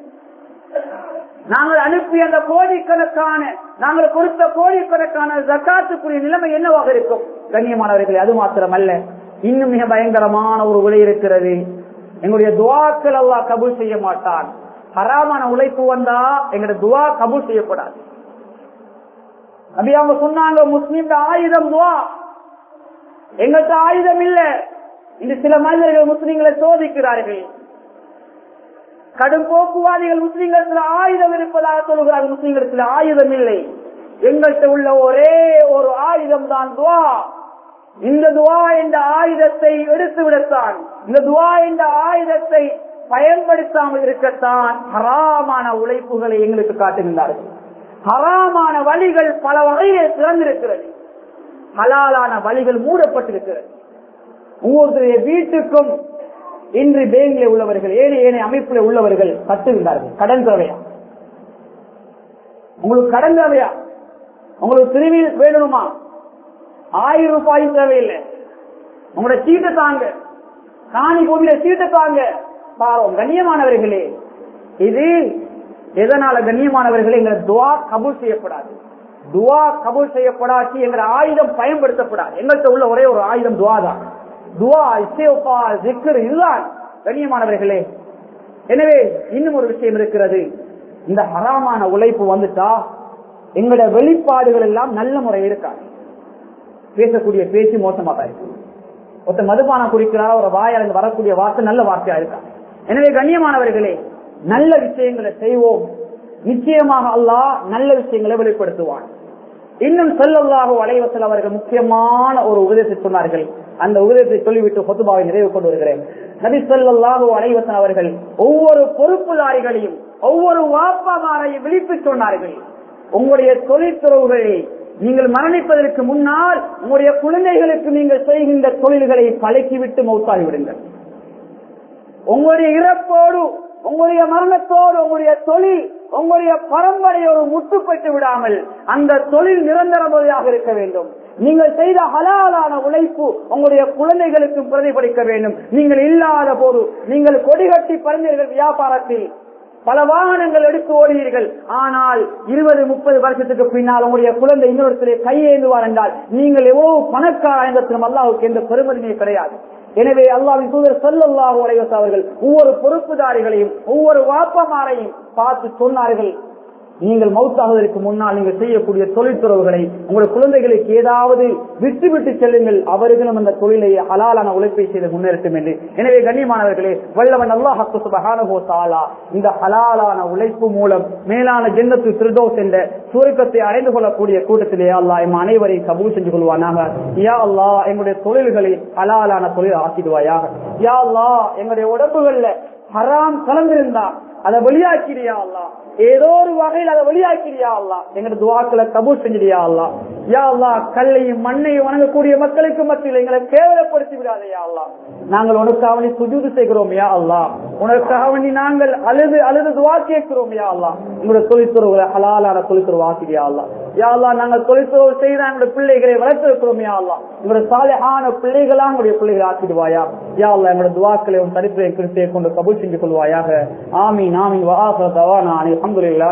நாங்கள் அனுப்பிய அந்த கோடிக்கணக்கான நாங்கள் கொடுத்த கோடிக்கணக்கான ஜக்காத்துக்குரிய நிலைமை என்னவாக இருக்கும் கண்ணியமானவர்களே அது மாத்திரமல்ல இன்னும் மிக பயங்கரமான ஒரு விலை இருக்கிறது எங்களுடைய துவாக்கள் எல்லாம் கபூல் செய்ய மாட்டான் ஹராமான உழைப்பு வந்தா எங்களுடைய துவா கபூல் செய்யப்படாது அப்படி அவங்க சொன்னாங்க முஸ்லீம் ஆயுதம் துவா எங்கள்கிட்ட ஆயுதம் இல்ல இந்த சில மனிதர்கள் முஸ்லீம்களை சோதிக்கிறார்கள் கடும் போக்குவாதிகள் முஸ்லீம்கள் ஆயுதம் இருப்பதாக சொல்கிறார்கள் முஸ்லீம்களுக்கு ஆயுதம் இல்லை எங்கள்கிட்ட உள்ள ஒரே ஒரு ஆயுதம் தான் துவா இந்த துவா என்ற ஆயுதத்தை எடுத்து விடத்தான் இந்த துவா என்ற ஆயுதத்தை பயன்படுத்தாமல் இருக்கத்தான் ஹராமான உழைப்புகளை எங்களுக்கு காட்டுகின்றார்கள் ஹராமான வழிகள் பல வகையில் திறந்திருக்கிறது ஹலாலான வழிகள் மூடப்பட்டிருக்கிறது ஒவ்வொருத்தருடைய வீட்டுக்கும் இன்று பேங்கில் உள்ளவர்கள் ஏழை ஏழை அமைப்பில் உள்ளவர்கள் கட்டுகின்றார்கள் கடன் தேவையா உங்களுக்கு கடன் தேவையா உங்களுக்கு திருவி வேணுமா ஆயிரம் ரூபாயும் தேவையில்லை உங்களோட சீட்டை தாங்க காணி பூமியில சீட்டை தாங்க பாவம் கண்ணியமானவர்களே இது எதனால கண்ணியமானவர்களே எங்களை துவா கபூல் செய்யப்படாது துவா கபூல் செய்யப்படாச்சு என்ற ஆயுதம் பயன்படுத்தப்படாது எங்கள்கிட்ட உள்ள ஒரே ஒரு ஆயுதம் துவா தான் துவா இசையப்பா ஜிக்கர் இதுதான் கண்ணியமானவர்களே எனவே இன்னும் ஒரு விஷயம் இருக்கிறது இந்த ஹராமான உழைப்பு வந்துட்டா எங்களோட வெளிப்பாடுகள் எல்லாம் நல்ல முறை இருக்காது பேசக்கூடிய பேச்சு மோசமாக தான் இருக்கு ஒருத்த மதுபானம் குடிக்கிறார் ஒரு வாயால் வரக்கூடிய வார்த்தை நல்ல வார்த்தையா இருக்கா எனவே கண்ணியமானவர்களே நல்ல விஷயங்களை செய்வோம் நிச்சயமாக அல்லாஹ் நல்ல விஷயங்களை வெளிப்படுத்துவான் இன்னும் செல்லல்லாக அலைவசல் அவர்கள் முக்கியமான ஒரு உபதேசத்தை சொன்னார்கள் அந்த உபதேசத்தை சொல்லிவிட்டு பொதுபாவை நிறைவு கொண்டு வருகிறேன் நபி சொல்லல்லாக அலைவசன் அவர்கள் ஒவ்வொரு பொறுப்புதாரிகளையும் ஒவ்வொரு வாப்பாமாரையும் விழிப்பு சொன்னார்கள் உங்களுடைய தொழிற்துறவுகளை நீங்கள் மரணிப்பதற்கு முன்னால் உங்களுடைய குழந்தைகளுக்கு நீங்கள் செய்கின்ற தொழில்களை பழக்கிவிட்டு மௌத்தாகி விடுங்கள் உங்களுடைய இறப்போடு உங்களுடைய மரணத்தோடு உங்களுடைய தொழில் உங்களுடைய பரம்பரையோடு முட்டுப்பட்டு விடாமல் அந்த தொழில் நிரந்தரமாக இருக்க வேண்டும் நீங்கள் செய்த ஹலாலான உழைப்பு உங்களுடைய குழந்தைகளுக்கு பிரதிபலிக்க வேண்டும் நீங்கள் இல்லாத போது நீங்கள் கொடிகட்டி பறிஞர்கள் வியாபாரத்தில் பல வாகனங்கள் எடுத்து ஓடுவீர்கள் ஆனால் இருபது முப்பது வருஷத்துக்கு பின்னால் உங்களுடைய குழந்தை இன்னொருத்தரை கையேந்துவார் என்றால் நீங்கள் எவ்வளவு பணக்கார என்பதற்கு அல்லாவுக்கு எந்த பெருமதிமே கிடையாது எனவே அல்லாவின் தூதர் சொல்லல்லாஹு அலைவச அவர்கள் ஒவ்வொரு பொறுப்புதாரிகளையும் ஒவ்வொரு வாப்பமாரையும் பார்த்து சொன்னார்கள் நீங்கள் மௌத்தாகுவதற்கு முன்னால் நீங்கள் செய்யக்கூடிய தொழில்துறவுகளை உங்களுடைய குழந்தைகளுக்கு ஏதாவது விட்டு விட்டு செல்லுங்கள் அவர்களும் அந்த தொழிலை ஹலாலான உழைப்பை செய்து முன்னேறட்டும் என்று எனவே கண்ணியமானவர்களே வல்லவன் அல்லாஹ் சுபஹானஹு தஆலா இந்த ஹலாலான உழைப்பு மூலம் மேலான ஜன்னத்து ஃபிர்தௌஸ் என்ற சுருக்கத்தை அடைந்து கொள்ளக்கூடிய கூட்டத்திலே அல்லாஹ் எம் அனைவரையும் கபூல் செஞ்சு கொள்வானாக யா அல்லாஹ் எங்களுடைய தொழில்களை ஹலாலான தொழில் ஆக்கிடுவாயாக யா அல்லாஹ் எங்களுடைய உடம்புகள்ல ஹராம் கலந்திருந்தா அதை வெளியாக்கிறியா அல்லா ஏதோ ஒரு வகையில் அதை வெளியாக்கிறியா அல்லா எங்க துவாக்களை கபூல் செஞ்சிடியா அல்லா யா அல்லா கல்லையும் மண்ணையும் வணங்கக்கூடிய மக்களுக்கு மத்தியில் எங்களை கேவலப்படுத்தி விடாதையா அல்லா நாங்கள் உனக்காக வேண்டி சுஜூது செய்கிறோம் யா அல்லா உனக்காக வேண்டி நாங்கள் அழுது அழுது துவா கேட்கிறோம் யா அல்லா உங்களுடைய தொழில்துறவுகளை ஹலாலான தொழில்துறவு ஆக்கிறியா அல்லா யா அல்லா நாங்கள் தொழில்துறவு செய்த எங்களுடைய பிள்ளைகளை வளர்த்திருக்கிறோம் யா அல்லா உங்களுடைய சாலையான பிள்ளைகளா உங்களுடைய பிள்ளைகளை ஆக்கிடுவாயா யா அல்லா எங்களுடைய துவாக்களை உன் தரித்திரை கிருத்தியை கொண்டு கபூல் செஞ்சு கொள்வாயாக ஆமீன் ஆமீன் வாஹ தவானா அல்ஹம்துலில்லாஹ்